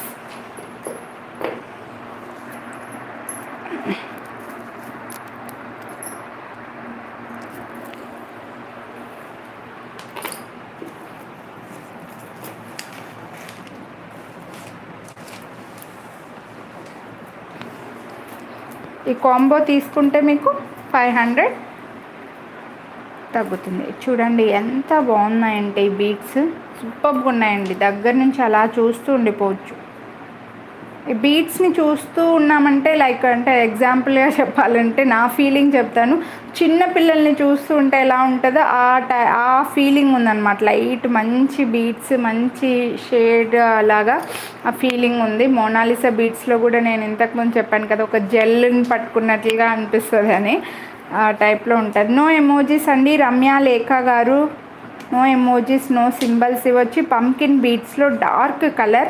ఈ కాంబో తీసుకుంటే మీకు ఫైవ్ హండ్రెడ్ తగ్గుతుంది చూడండి ఎంత బాగున్నాయంటే ఈ బీట్స్ సూపర్గా ఉన్నాయండి దగ్గర నుంచి అలా చూస్తూ ఉండిపోవచ్చు ఈ బీట్స్ని చూస్తూ ఉన్నామంటే లైక్ అంటే ఎగ్జాంపుల్గా చెప్పాలంటే నా ఫీలింగ్ చెప్తాను చిన్న పిల్లల్ని చూస్తూ ఉంటే ఎలా ఉంటుందో ఆ టై ఆ ఫీలింగ్ ఉందన్నమాట లైట్ మంచి బీట్స్ మంచి షేడ్ అలాగా ఆ ఫీలింగ్ ఉంది మోనాలిసా బీట్స్లో కూడా నేను ఇంతకుముందు చెప్పాను కదా ఒక జెల్ని పట్టుకున్నట్లుగా అనిపిస్తుంది అని ఆ టైప్లో ఉంటుంది నో ఎమోజీస్ అండి రమ్య లేఖ గారు నో ఎమోజీస్ నో సింబల్స్ ఇవి వచ్చి పంకిన్ బీట్స్లో డార్క్ కలర్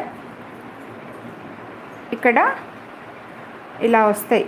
ఇక్కడ ఇలా వస్తాయి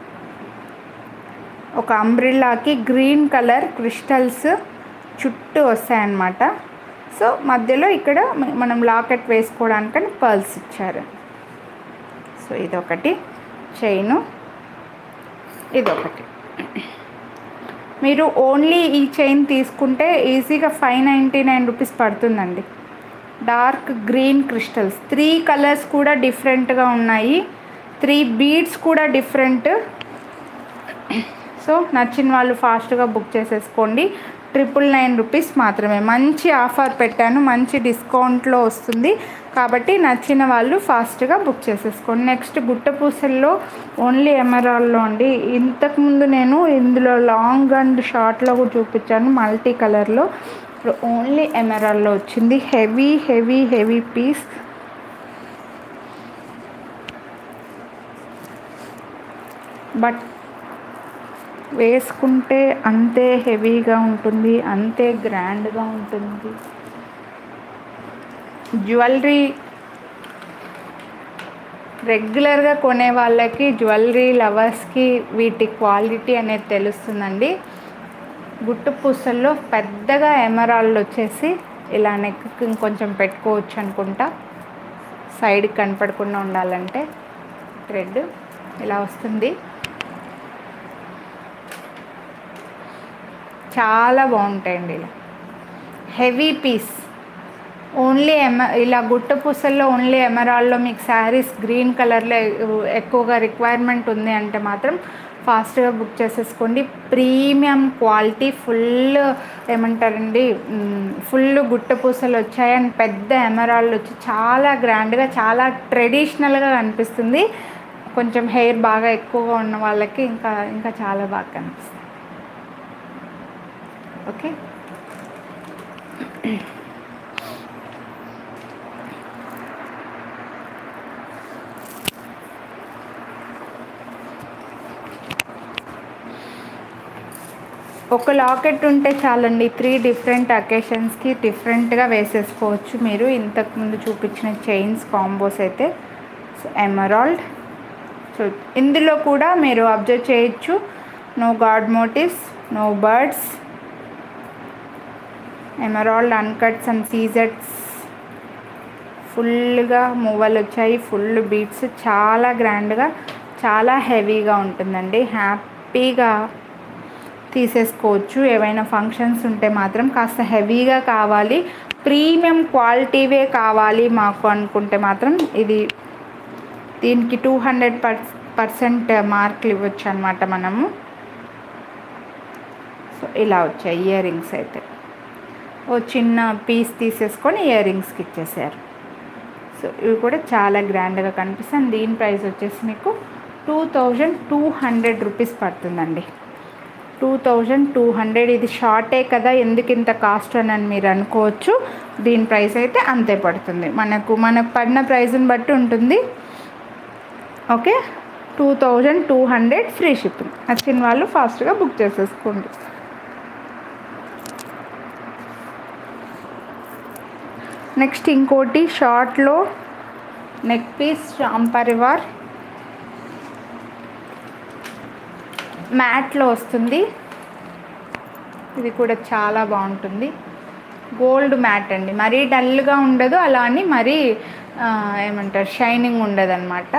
ఒక అంబ్రిల్లాకి గ్రీన్ కలర్ క్రిస్టల్స్ చుట్టూ వస్తాయన్నమాట సో మధ్యలో ఇక్కడ మనం లాకెట్ వేసుకోవడానికని పర్ల్స్ ఇచ్చారు సో ఇదొకటి చైను ఇదొకటి మీరు ఓన్లీ ఈ చైన్ తీసుకుంటే ఈజీగా ఫైవ్ నైంటీ నైన్ రూపీస్ పడుతుందండి dark green crystals three colours కూడా డిఫరెంట్గా ఉన్నాయి త్రీ బీడ్స్ కూడా డిఫరెంట్ సో నచ్చిన వాళ్ళు ఫాస్ట్గా బుక్ చేసేసుకోండి ట్రిపుల్ నైన్ రూపీస్ మాత్రమే మంచి ఆఫర్ పెట్టాను మంచి డిస్కౌంట్లో వస్తుంది కాబట్టి నచ్చిన వాళ్ళు ఫాస్ట్గా బుక్ చేసేసుకోండి నెక్స్ట్ గుట్ట పూసల్లో ఓన్లీ ఎమరాల్లో అండి ఇంతకుముందు నేను ఇందులో లాంగ్ అండ్ షార్ట్లో కూడా చూపించాను మల్టీ కలర్లో ఇప్పుడు ఓన్లీ ఎమరాల్లో వచ్చింది heavy heavy heavy piece but వేసుకుంటే అంతే హెవీగా ఉంటుంది అంతే గ్రాండ్గా ఉంటుంది జ్యువెలరీ రెగ్యులర్గా కొనే వాళ్ళకి జ్యువెలరీ లవర్స్కి వీటి క్వాలిటీ అనేది తెలుస్తుందండి గుట్టు పూసల్లో పెద్దగా ఎమరాల్డ్ వచ్చేసి ఇలా నెక్కి ఇంకొంచెం పెట్టుకోవచ్చు అనుకుంటా సైడ్కి కనపడకుండా ఉండాలంటే థ్రెడ్ ఇలా వస్తుంది చాలా బాగుంటాయండి ఇలా హెవీ పీస్ ఓన్లీ ఎమ ఇలా గుట్ట పూసల్లో ఓన్లీ ఎమరాల్లో మీకు శారీస్ గ్రీన్ కలర్లో ఎక్కువగా రిక్వైర్మెంట్ ఉంది అంటే మాత్రం ఫాస్ట్గా బుక్ చేసేసుకోండి ప్రీమియం క్వాలిటీ ఫుల్ ఏమంటారండి ఫుల్ గుట్ట పూసలు వచ్చాయి అండ్ పెద్ద ఎమరాల్డ్ వచ్చి చాలా గ్రాండ్గా చాలా ట్రెడిషనల్గా కనిపిస్తుంది కొంచెం హెయిర్ బాగా ఎక్కువగా ఉన్న వాళ్ళకి ఇంకా ఇంకా చాలా బాగా కనిపిస్తుంది ఓకే ఒక లాకెట్ ఉంటే చాలండి త్రీ డిఫరెంట్ అకేషన్స్కి డిఫరెంట్గా వేసేసుకోవచ్చు మీరు ఇంతకుముందు చూపించిన చైన్స్ కాంబోస్ అయితే సో ఎమరాల్డ్ సో ఇందులో కూడా మీరు అబ్జర్వ్ చేయొచ్చు no god motifs no birds emerald uncuts and సీజెట్స్ ఫుల్గా మూవలు వచ్చాయి ఫుల్ బీట్స్ చాలా గ్రాండ్గా చాలా హెవీగా ఉంటుందండి హ్యాపీగా తీసేసుకోవచ్చు ఏవైనా ఫంక్షన్స్ ఉంటే మాత్రం కాస్త హెవీగా కావాలి ప్రీమియం క్వాలిటీవే కావాలి మాకు అనుకుంటే మాత్రం ఇది దీనికి టూ హండ్రెడ్ పర్ పర్సెంట్ మార్కులు ఇవ్వచ్చు అనమాట మనము సో ఇలా వచ్చాయి ఇయర్ రింగ్స్ అయితే ఓ చిన్న పీస్ తీసేసుకొని ఇయర్ రింగ్స్కి ఇచ్చేసారు సో ఇవి కూడా చాలా గ్రాండ్గా కనిపిస్తుంది దీని ప్రైస్ వచ్చేసి మీకు two thousand two hundred rupees పడుతుందండి టూ థౌజండ్ టూ హండ్రెడ్ ఇది షార్టే కదా ఎందుకు ఇంత కాస్ట్ అని మీరు అనుకోవచ్చు దీని ప్రైస్ అయితే అంతే పడుతుంది మనకు మనకు పడిన ప్రైస్ని బట్టి ఉంటుంది okay two thousand two hundred free shipping నచ్చిన వాళ్ళు ఫాస్ట్గా బుక్ చేసేసుకోండి నెక్స్ట్ ఇంకోటి షార్ట్లో నెక్ పీస్ రామ్ పరివార్ మ్యాట్లో వస్తుంది ఇది కూడా చాలా బాగుంటుంది గోల్డ్ మ్యాట్ అండి మరీ డల్గా ఉండదు అలా అని మరీ ఆ, ఏమంటారు షైనింగ్ ఉండదు అనమాట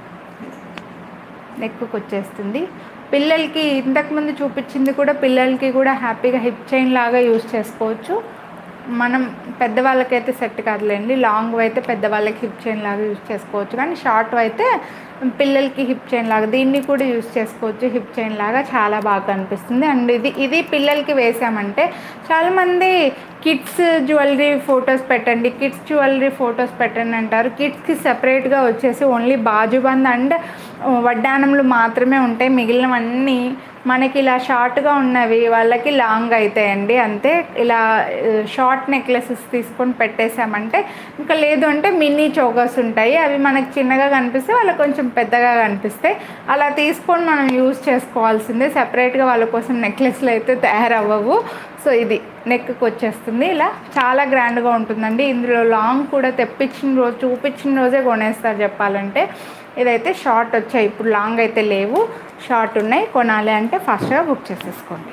నెక్కు వచ్చేస్తుంది పిల్లలకి ఇంతకుముందు చూపించింది కూడా పిల్లలకి కూడా హ్యాపీగా హిప్ చైన్ లాగా యూస్ చేసుకోవచ్చు మనం పెద్దవాళ్ళకైతే సెట్ కాదులేండి లాంగ్ అయితే పెద్దవాళ్ళకి హిప్ చైన్ లాగా యూస్ చేసుకోవచ్చు కానీ షార్ట్ అయితే పిల్లలకి హిప్ చైన్ లాగా దీన్ని కూడా యూస్ చేసుకోవచ్చు హిప్ చైన్ లాగా చాలా బాగా అనిపిస్తుంది అండ్ ఇది ఇది పిల్లలకి వేసామంటే చాలామంది కిడ్స్ జ్యువెలరీ ఫొటోస్ పెట్టండి కిడ్స్ జ్యువెలరీ ఫొటోస్ పెట్టండి అంటారు కిడ్స్కి సెపరేట్గా వచ్చేసి ఓన్లీ బాజుబంద్ అండ్ వడ్డానంలు మాత్రమే ఉంటాయి మిగిలినవన్నీ మనకి ఇలా షార్ట్గా ఉన్నవి వాళ్ళకి లాంగ్ అవుతాయండి అంతే ఇలా షార్ట్ నెక్లెసెస్ తీసుకొని పెట్టేసామంటే ఇంకా లేదు అంటే మినీ చోకర్స్ ఉంటాయి అవి మనకి చిన్నగా కనిపిస్తే వాళ్ళకి కొంచెం పెద్దగా కనిపిస్తాయి అలా తీసుకొని మనం యూజ్ చేసుకోవాల్సిందే సెపరేట్గా వాళ్ళ కోసం నెక్లెస్లు అయితే తయారవ్వవు సో ఇది నెక్కి వచ్చేస్తుంది ఇలా చాలా గ్రాండ్గా ఉంటుందండి ఇందులో లాంగ్ కూడా తెప్పించిన రోజు చూపించిన రోజే కొనేస్తారు చెప్పాలంటే ఇదైతే షార్ట్ వచ్చాయి ఇప్పుడు లాంగ్ అయితే లేవు షార్ట్ ఉన్నాయి కొనాలి అంటే ఫాస్ట్గా బుక్ చేసేసుకోండి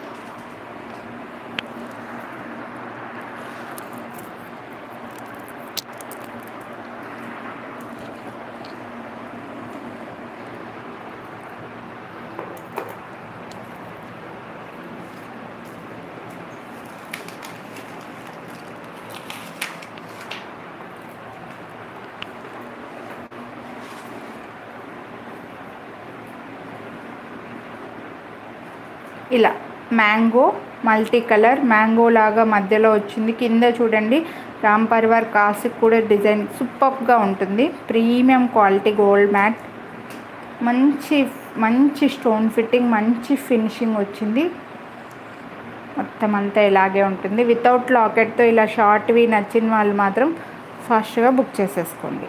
ఇలా మ్యాంగో మల్టీ కలర్ మ్యాంగో లాగా మధ్యలో వచ్చింది కింద చూడండి రామ్ పరివార్ కాసిక్ కూడా డిజైన్ సూపర్గా ఉంటుంది ప్రీమియం క్వాలిటీ గోల్డ్ మ్యాట్ మంచి మంచి స్టోన్ ఫిట్టింగ్ మంచి ఫినిషింగ్ వచ్చింది మొత్తం అంతా ఇలాగే ఉంటుంది వితౌట్ లాకెట్తో ఇలా షార్ట్వి నచ్చిన వాళ్ళు మాత్రం ఫాస్ట్గా బుక్ చేసేసుకోండి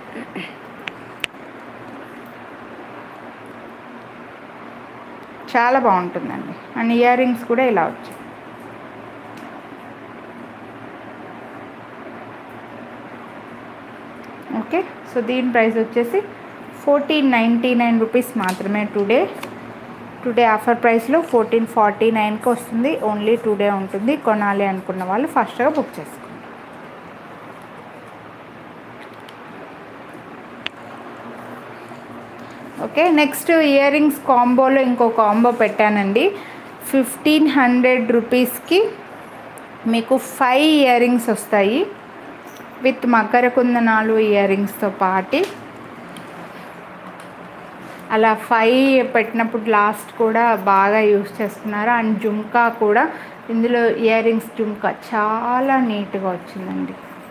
చాలా బాగుంటుందండి అండ్ ఇయర్ రింగ్స్ కూడా ఇలా వచ్చాయి ఓకే సో దీని ప్రైస్ వచ్చేసి ఫోర్టీన్ నైంటీ నైన్ రూపీస్ మాత్రమే టుడే టుడే ఆఫర్ ప్రైస్లో ఫోర్టీన్ ఫార్టీ నైన్కి వస్తుంది ఓన్లీ టుడే ఉంటుంది కొనాలి అనుకున్న వాళ్ళు ఫస్ట్గా బుక్ చేసుకోండి ఓకే నెక్స్ట్ ఇయర్ రింగ్స్ కాంబోలో ఇంకో కాంబో పెట్టానండి ఫిఫ్టీన్ హండ్రెడ్ రూపీస్కి మీకు ఫైవ్ ఇయర్ రింగ్స్ వస్తాయి విత్ మకర కుందనాలు ఇయర్ రింగ్స్తో పాటి అలా ఫైవ్ పెట్టినప్పుడు లాస్ట్ కూడా బాగా యూస్ చేస్తున్నారు అండ్ జుమ్కా కూడా ఇందులో ఇయర్ రింగ్స్ జుమ్కా చాలా నీట్గా వచ్చిందండి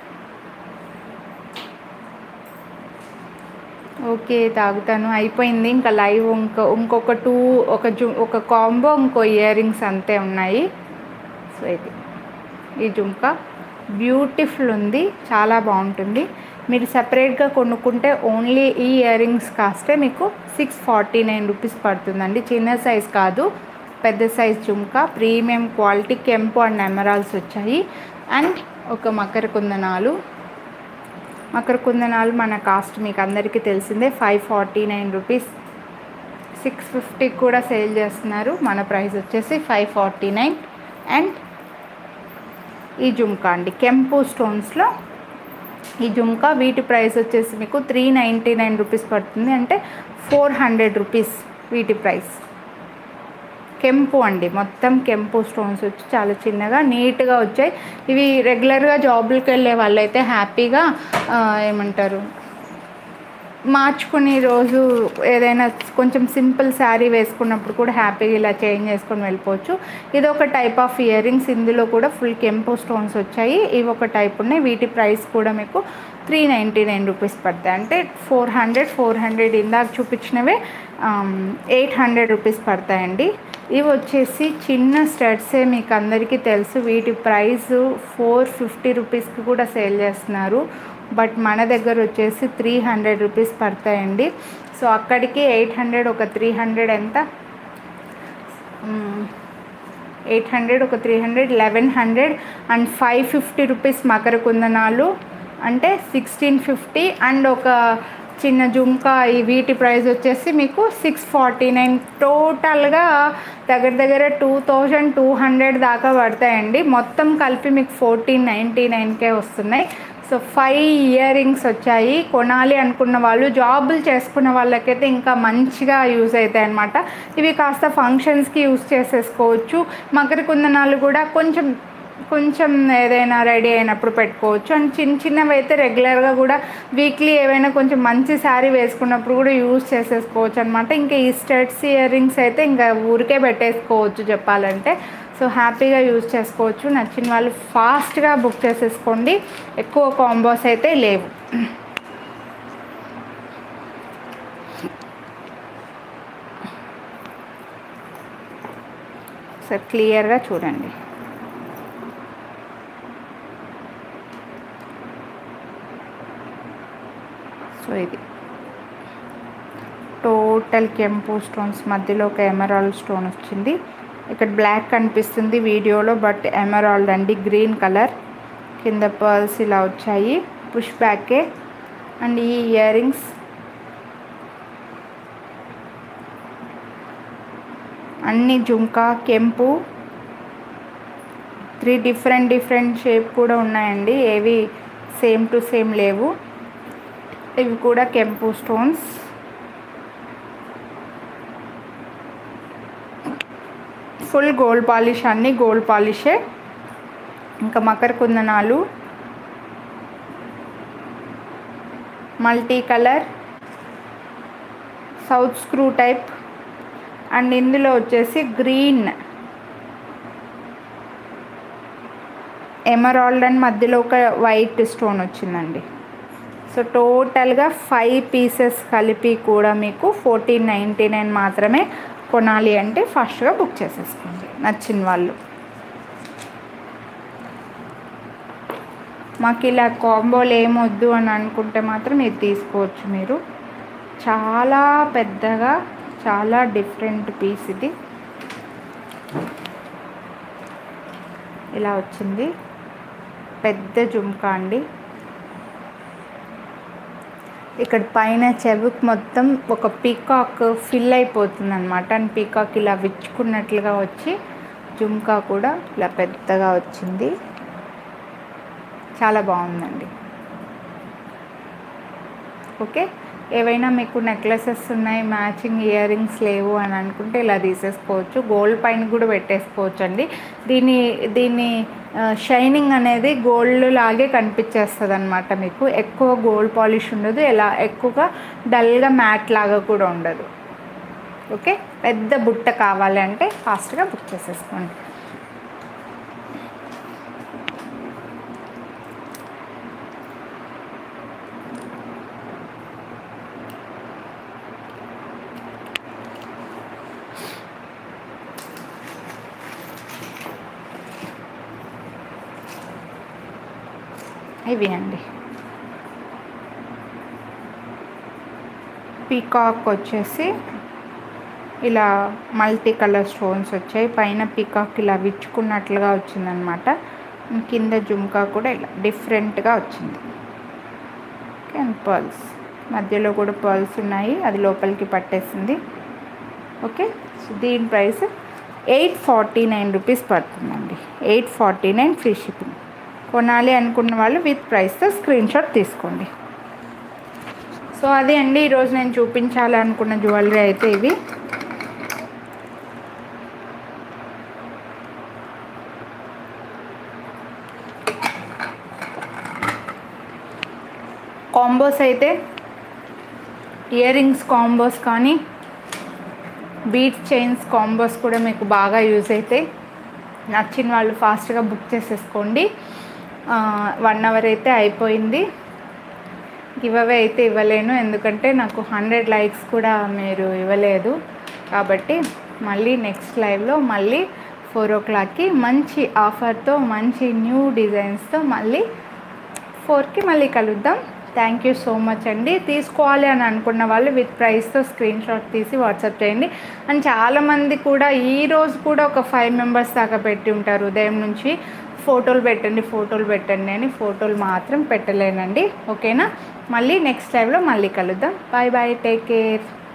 ఓకే తాగుతాను అయిపోయింది ఇంకా లైవ్ ఇంకో ఇంకొక టూ ఒక జు ఒక కాంబో ఇంకో ఇయర్ రింగ్స్ అంతే ఉన్నాయి సో ఇది ఈ జుమ్కా బ్యూటిఫుల్ ఉంది చాలా బాగుంటుంది మీరు సపరేట్గా కొనుక్కుంటే ఓన్లీ ఈ ఇయర్ రింగ్స్ కాస్టే మీకు సిక్స్ ఫార్టీ నైన్ రూపీస్ పడుతుందండి చిన్న సైజ్ కాదు పెద్ద సైజ్ జుమ్కా ప్రీమియం క్వాలిటీ కెంపు అండ్ ఎమరాల్స్ వచ్చాయి అండ్ ఒక మకర కుందనాలు మకర కుందనాలు మన కాస్ట్ మీకు అందరికీ తెలిసిందే five forty nine rupees six ఫిఫ్టీకి కూడా సేల్ చేస్తున్నారు మన ప్రైస్ వచ్చేసి ఫైవ్ ఫార్టీ నైన్ అండ్ ఈ జుమ్కా అండి కెంపు స్టోన్స్లో ఈ జుమ్కా వీటి ప్రైస్ వచ్చేసి మీకు త్రీ నైంటీ నైన్ రూపీస్ పడుతుంది అంటే ఫోర్ హండ్రెడ్ రూపీస్ వీటి ప్రైస్ కెంపు అండి మొత్తం కెంపు స్టోన్స్ వచ్చి చాలా చిన్నగా నీట్గా వచ్చాయి ఇవి రెగ్యులర్గా జాబులకి వెళ్ళే వాళ్ళైతే హ్యాపీగా ఆ, ఏమంటారు మార్చుకుని రోజు ఏదైనా కొంచెం సింపుల్ శారీ వేసుకున్నప్పుడు కూడా హ్యాపీగా ఇలా చేంజ్ చేసుకొని వెళ్ళిపోవచ్చు ఇది ఒక టైప్ ఆఫ్ ఇయర్ రింగ్స్ ఇందులో కూడా ఫుల్ కెంపో స్టోన్స్ వచ్చాయి ఇవి ఒక టైప్ ఉన్నాయి వీటి ప్రైస్ కూడా మీకు త్రీ నైంటీ నైన్ రూపీస్ పడతాయి అంటే ఫోర్ హండ్రెడ్ ఫోర్ హండ్రెడ్ ఇందాక చూపించినవే ఎయిట్ హండ్రెడ్ రూపీస్ పడతాయండి ఇవి వచ్చేసి చిన్న స్టడ్సే మీకు అందరికీ తెలుసు వీటి ప్రైస్ ఫోర్ ఫిఫ్టీ రూపీస్కి కూడా సేల్ చేస్తున్నారు బట్ మన దగ్గర వచ్చేసి త్రీ హండ్రెడ్ రూపీస్ పడతాయండి సో అక్కడికి ఎయిట్ హండ్రెడ్ ఒక త్రీ హండ్రెడ్ ఎంత ఎయిట్ హండ్రెడ్ ఒక three hundred eleven hundred and five fifty rupees మకర కుందనాలు అంటే సిక్స్టీన్ ఫిఫ్టీ అండ్ ఒక చిన్న జుంకా ఈ వీటి ప్రైస్ వచ్చేసి మీకు సిక్స్ ఫార్టీ నైన్ టోటల్గా దగ్గర దగ్గర టూ థౌజండ్ టూ హండ్రెడ్ దాకా పడతాయండి మొత్తం కలిపి మీకు ఫోర్టీన్ నైంటీ నైన్కే వస్తున్నాయి సో ఫైవ్ ఇయర్ రింగ్స్ వచ్చాయి కొనాలి అనుకున్న వాళ్ళు జాబులు చేసుకున్న వాళ్ళకైతే ఇంకా మంచిగా యూజ్ అవుతాయి అనమాట ఇవి కాస్త ఫంక్షన్స్కి యూజ్ చేసేసుకోవచ్చు మకర కుందనాలు కూడా కొంచెం కొంచెం ఏదైనా రెడీ అయినప్పుడు పెట్టుకోవచ్చు అండ్ చిన్న చిన్నవి అయితే రెగ్యులర్గా కూడా వీక్లీ ఏవైనా కొంచెం మంచి శారీ వేసుకున్నప్పుడు కూడా యూజ్ చేసేసుకోవచ్చు అనమాట ఇంకా ఈ స్టడ్స్ ఇయర్ రింగ్స్ అయితే ఇంకా ఊరికే పెట్టేసుకోవచ్చు చెప్పాలంటే సో హ్యాపీగా యూజ్ చేసుకోవచ్చు నచ్చిన వాళ్ళు ఫాస్ట్గా బుక్ చేసేసుకోండి ఎక్కువ కాంబోస్ అయితే లేవు సార్ క్లియర్గా చూడండి సో ఇది టోటల్ కెంపు స్టోన్స్ మధ్యలో ఒక ఎమరాల్డ్ స్టోన్ వచ్చింది ఇక్కడ బ్లాక్ కనిపిస్తుంది వీడియోలో బట్ ఎమరాల్డ్ అండి గ్రీన్ కలర్ కింద పర్ల్స్ ఇలా వచ్చాయి పుష్ బ్యాకే అండ్ ఈ ఇయర్ రింగ్స్ అన్ని జుంకా కెంపు త్రీ డిఫరెంట్ డిఫరెంట్ షేప్ కూడా ఉన్నాయండి ఏవి సేమ్ టు సేమ్ లేవు ఇవి కూడా కెంపు స్టోన్స్ ఫుల్ గోల్డ్ పాలిష్ అన్నీ గోల్డ్ పాలిషే ఇంకా మకర కుందనాలు multi colour south screw type and ఇందులో వచ్చేసి గ్రీన్ ఎమరాల్డ్ అండ్ మధ్యలో ఒక వైట్ స్టోన్ వచ్చిందండి సో టోటల్గా ఫైవ్ పీసెస్ కలిపి కూడా మీకు ఫోర్టీన్ నైంటీ నైన్ మాత్రమే కొనాలి అంటే ఫాస్ట్గా బుక్ చేసేసుకోండి నచ్చిన వాళ్ళు మాకు ఇలా కాంబోలు ఏమొద్దు అని అనుకుంటే మాత్రం ఇది తీసుకోవచ్చు మీరు చాలా పెద్దగా చాలా డిఫరెంట్ పీస్ ఇది ఇలా వచ్చింది పెద్ద జుంకా అండి ఇక్కడ పైన చెవుకు మొత్తం ఒక పీకాక్ ఫిల్ అయిపోతుంది అనమాట అండ్ పీకాక్ ఇలా విచ్చుకున్నట్లుగా వచ్చి జుంకా కూడా ఇలా పెద్దగా వచ్చింది చాలా బాగుందండి ఓకే ఏవైనా మీకు నెక్లెసెస్ ఉన్నాయి మ్యాచింగ్ ఇయర్ రింగ్స్ లేవు అని అనుకుంటే ఇలా తీసేసుకోవచ్చు గోల్డ్ పైన కూడా పెట్టేసుకోవచ్చు అండి దీని దీని షైనింగ్ అనేది గోల్డ్ లాగే కనిపించేస్తుంది అనమాట మీకు ఎక్కువ గోల్డ్ పాలిష్ ఉండదు ఎలా ఎక్కువగా డల్గా మ్యాట్ లాగా కూడా ఉండదు ఓకే పెద్ద బుట్ట కావాలి అంటే ఫాస్ట్గా బుక్ చేసేసుకోండి ఇవి అండి పీకాక్ వచ్చేసి ఇలా మల్టీ కలర్ స్టోన్స్ వచ్చాయి పైన పీకాక్ ఇలా విచ్చుకున్నట్లుగా వచ్చిందనమాట కింద జుంకా కూడా ఇలా డిఫరెంట్గా వచ్చింది ఓకే అండ్ పర్ల్స్ మధ్యలో కూడా పర్ల్స్ ఉన్నాయి అది లోపలికి పట్టేసింది ఓకే సో దీని price eight forty nine rupees పడుతుందండి eight forty nine free shipping కొనాలి అనుకున్న వాళ్ళు విత్ ప్రైస్తో స్క్రీన్ షాట్ తీసుకోండి సో అదే అండి ఈరోజు నేను చూపించాలి అనుకున్న జ్యువెలరీ అయితే ఇవి కాంబోస్ అయితే ఇయర్ రింగ్స్ కాంబోస్ కానీ బీట్స్ చైన్స్ కాంబోస్ కూడా మీకు బాగా యూజ్ అవుతాయి నచ్చిన వాళ్ళు ఫాస్ట్గా బుక్ చేసేసుకోండి వన్ అవర్ అయితే అయిపోయింది గివ్ అవే అయితే ఇవ్వలేను ఎందుకంటే నాకు హండ్రెడ్ లైక్స్ కూడా మీరు ఇవ్వలేదు కాబట్టి మళ్ళీ నెక్స్ట్ లైవ్లో మళ్ళీ ఫోర్ ఓ క్లాక్కి మంచి ఆఫర్తో మంచి న్యూ డిజైన్స్తో మళ్ళీ ఫోర్కి మళ్ళీ కలుద్దాం థ్యాంక్ యూ సో మచ్ అండి తీసుకోవాలి అని అనుకున్న వాళ్ళు విత్ ప్రైస్తో స్క్రీన్ షాట్ తీసి వాట్సాప్ చేయండి అండ్ చాలామంది కూడా ఈ రోజు కూడా ఒక ఫైవ్ మెంబర్స్ దాకా పెట్టి ఉంటారు ఉదయం నుంచి ఫోటోలు పెట్టండి ఫోటోలు పెట్టండి అని ఫోటోలు మాత్రం పెట్టలేనండి ఓకేనా మళ్ళీ నెక్స్ట్ లైవ్లో మళ్ళీ కలుద్దాం బాయ్ బాయ్ టేక్ కేర్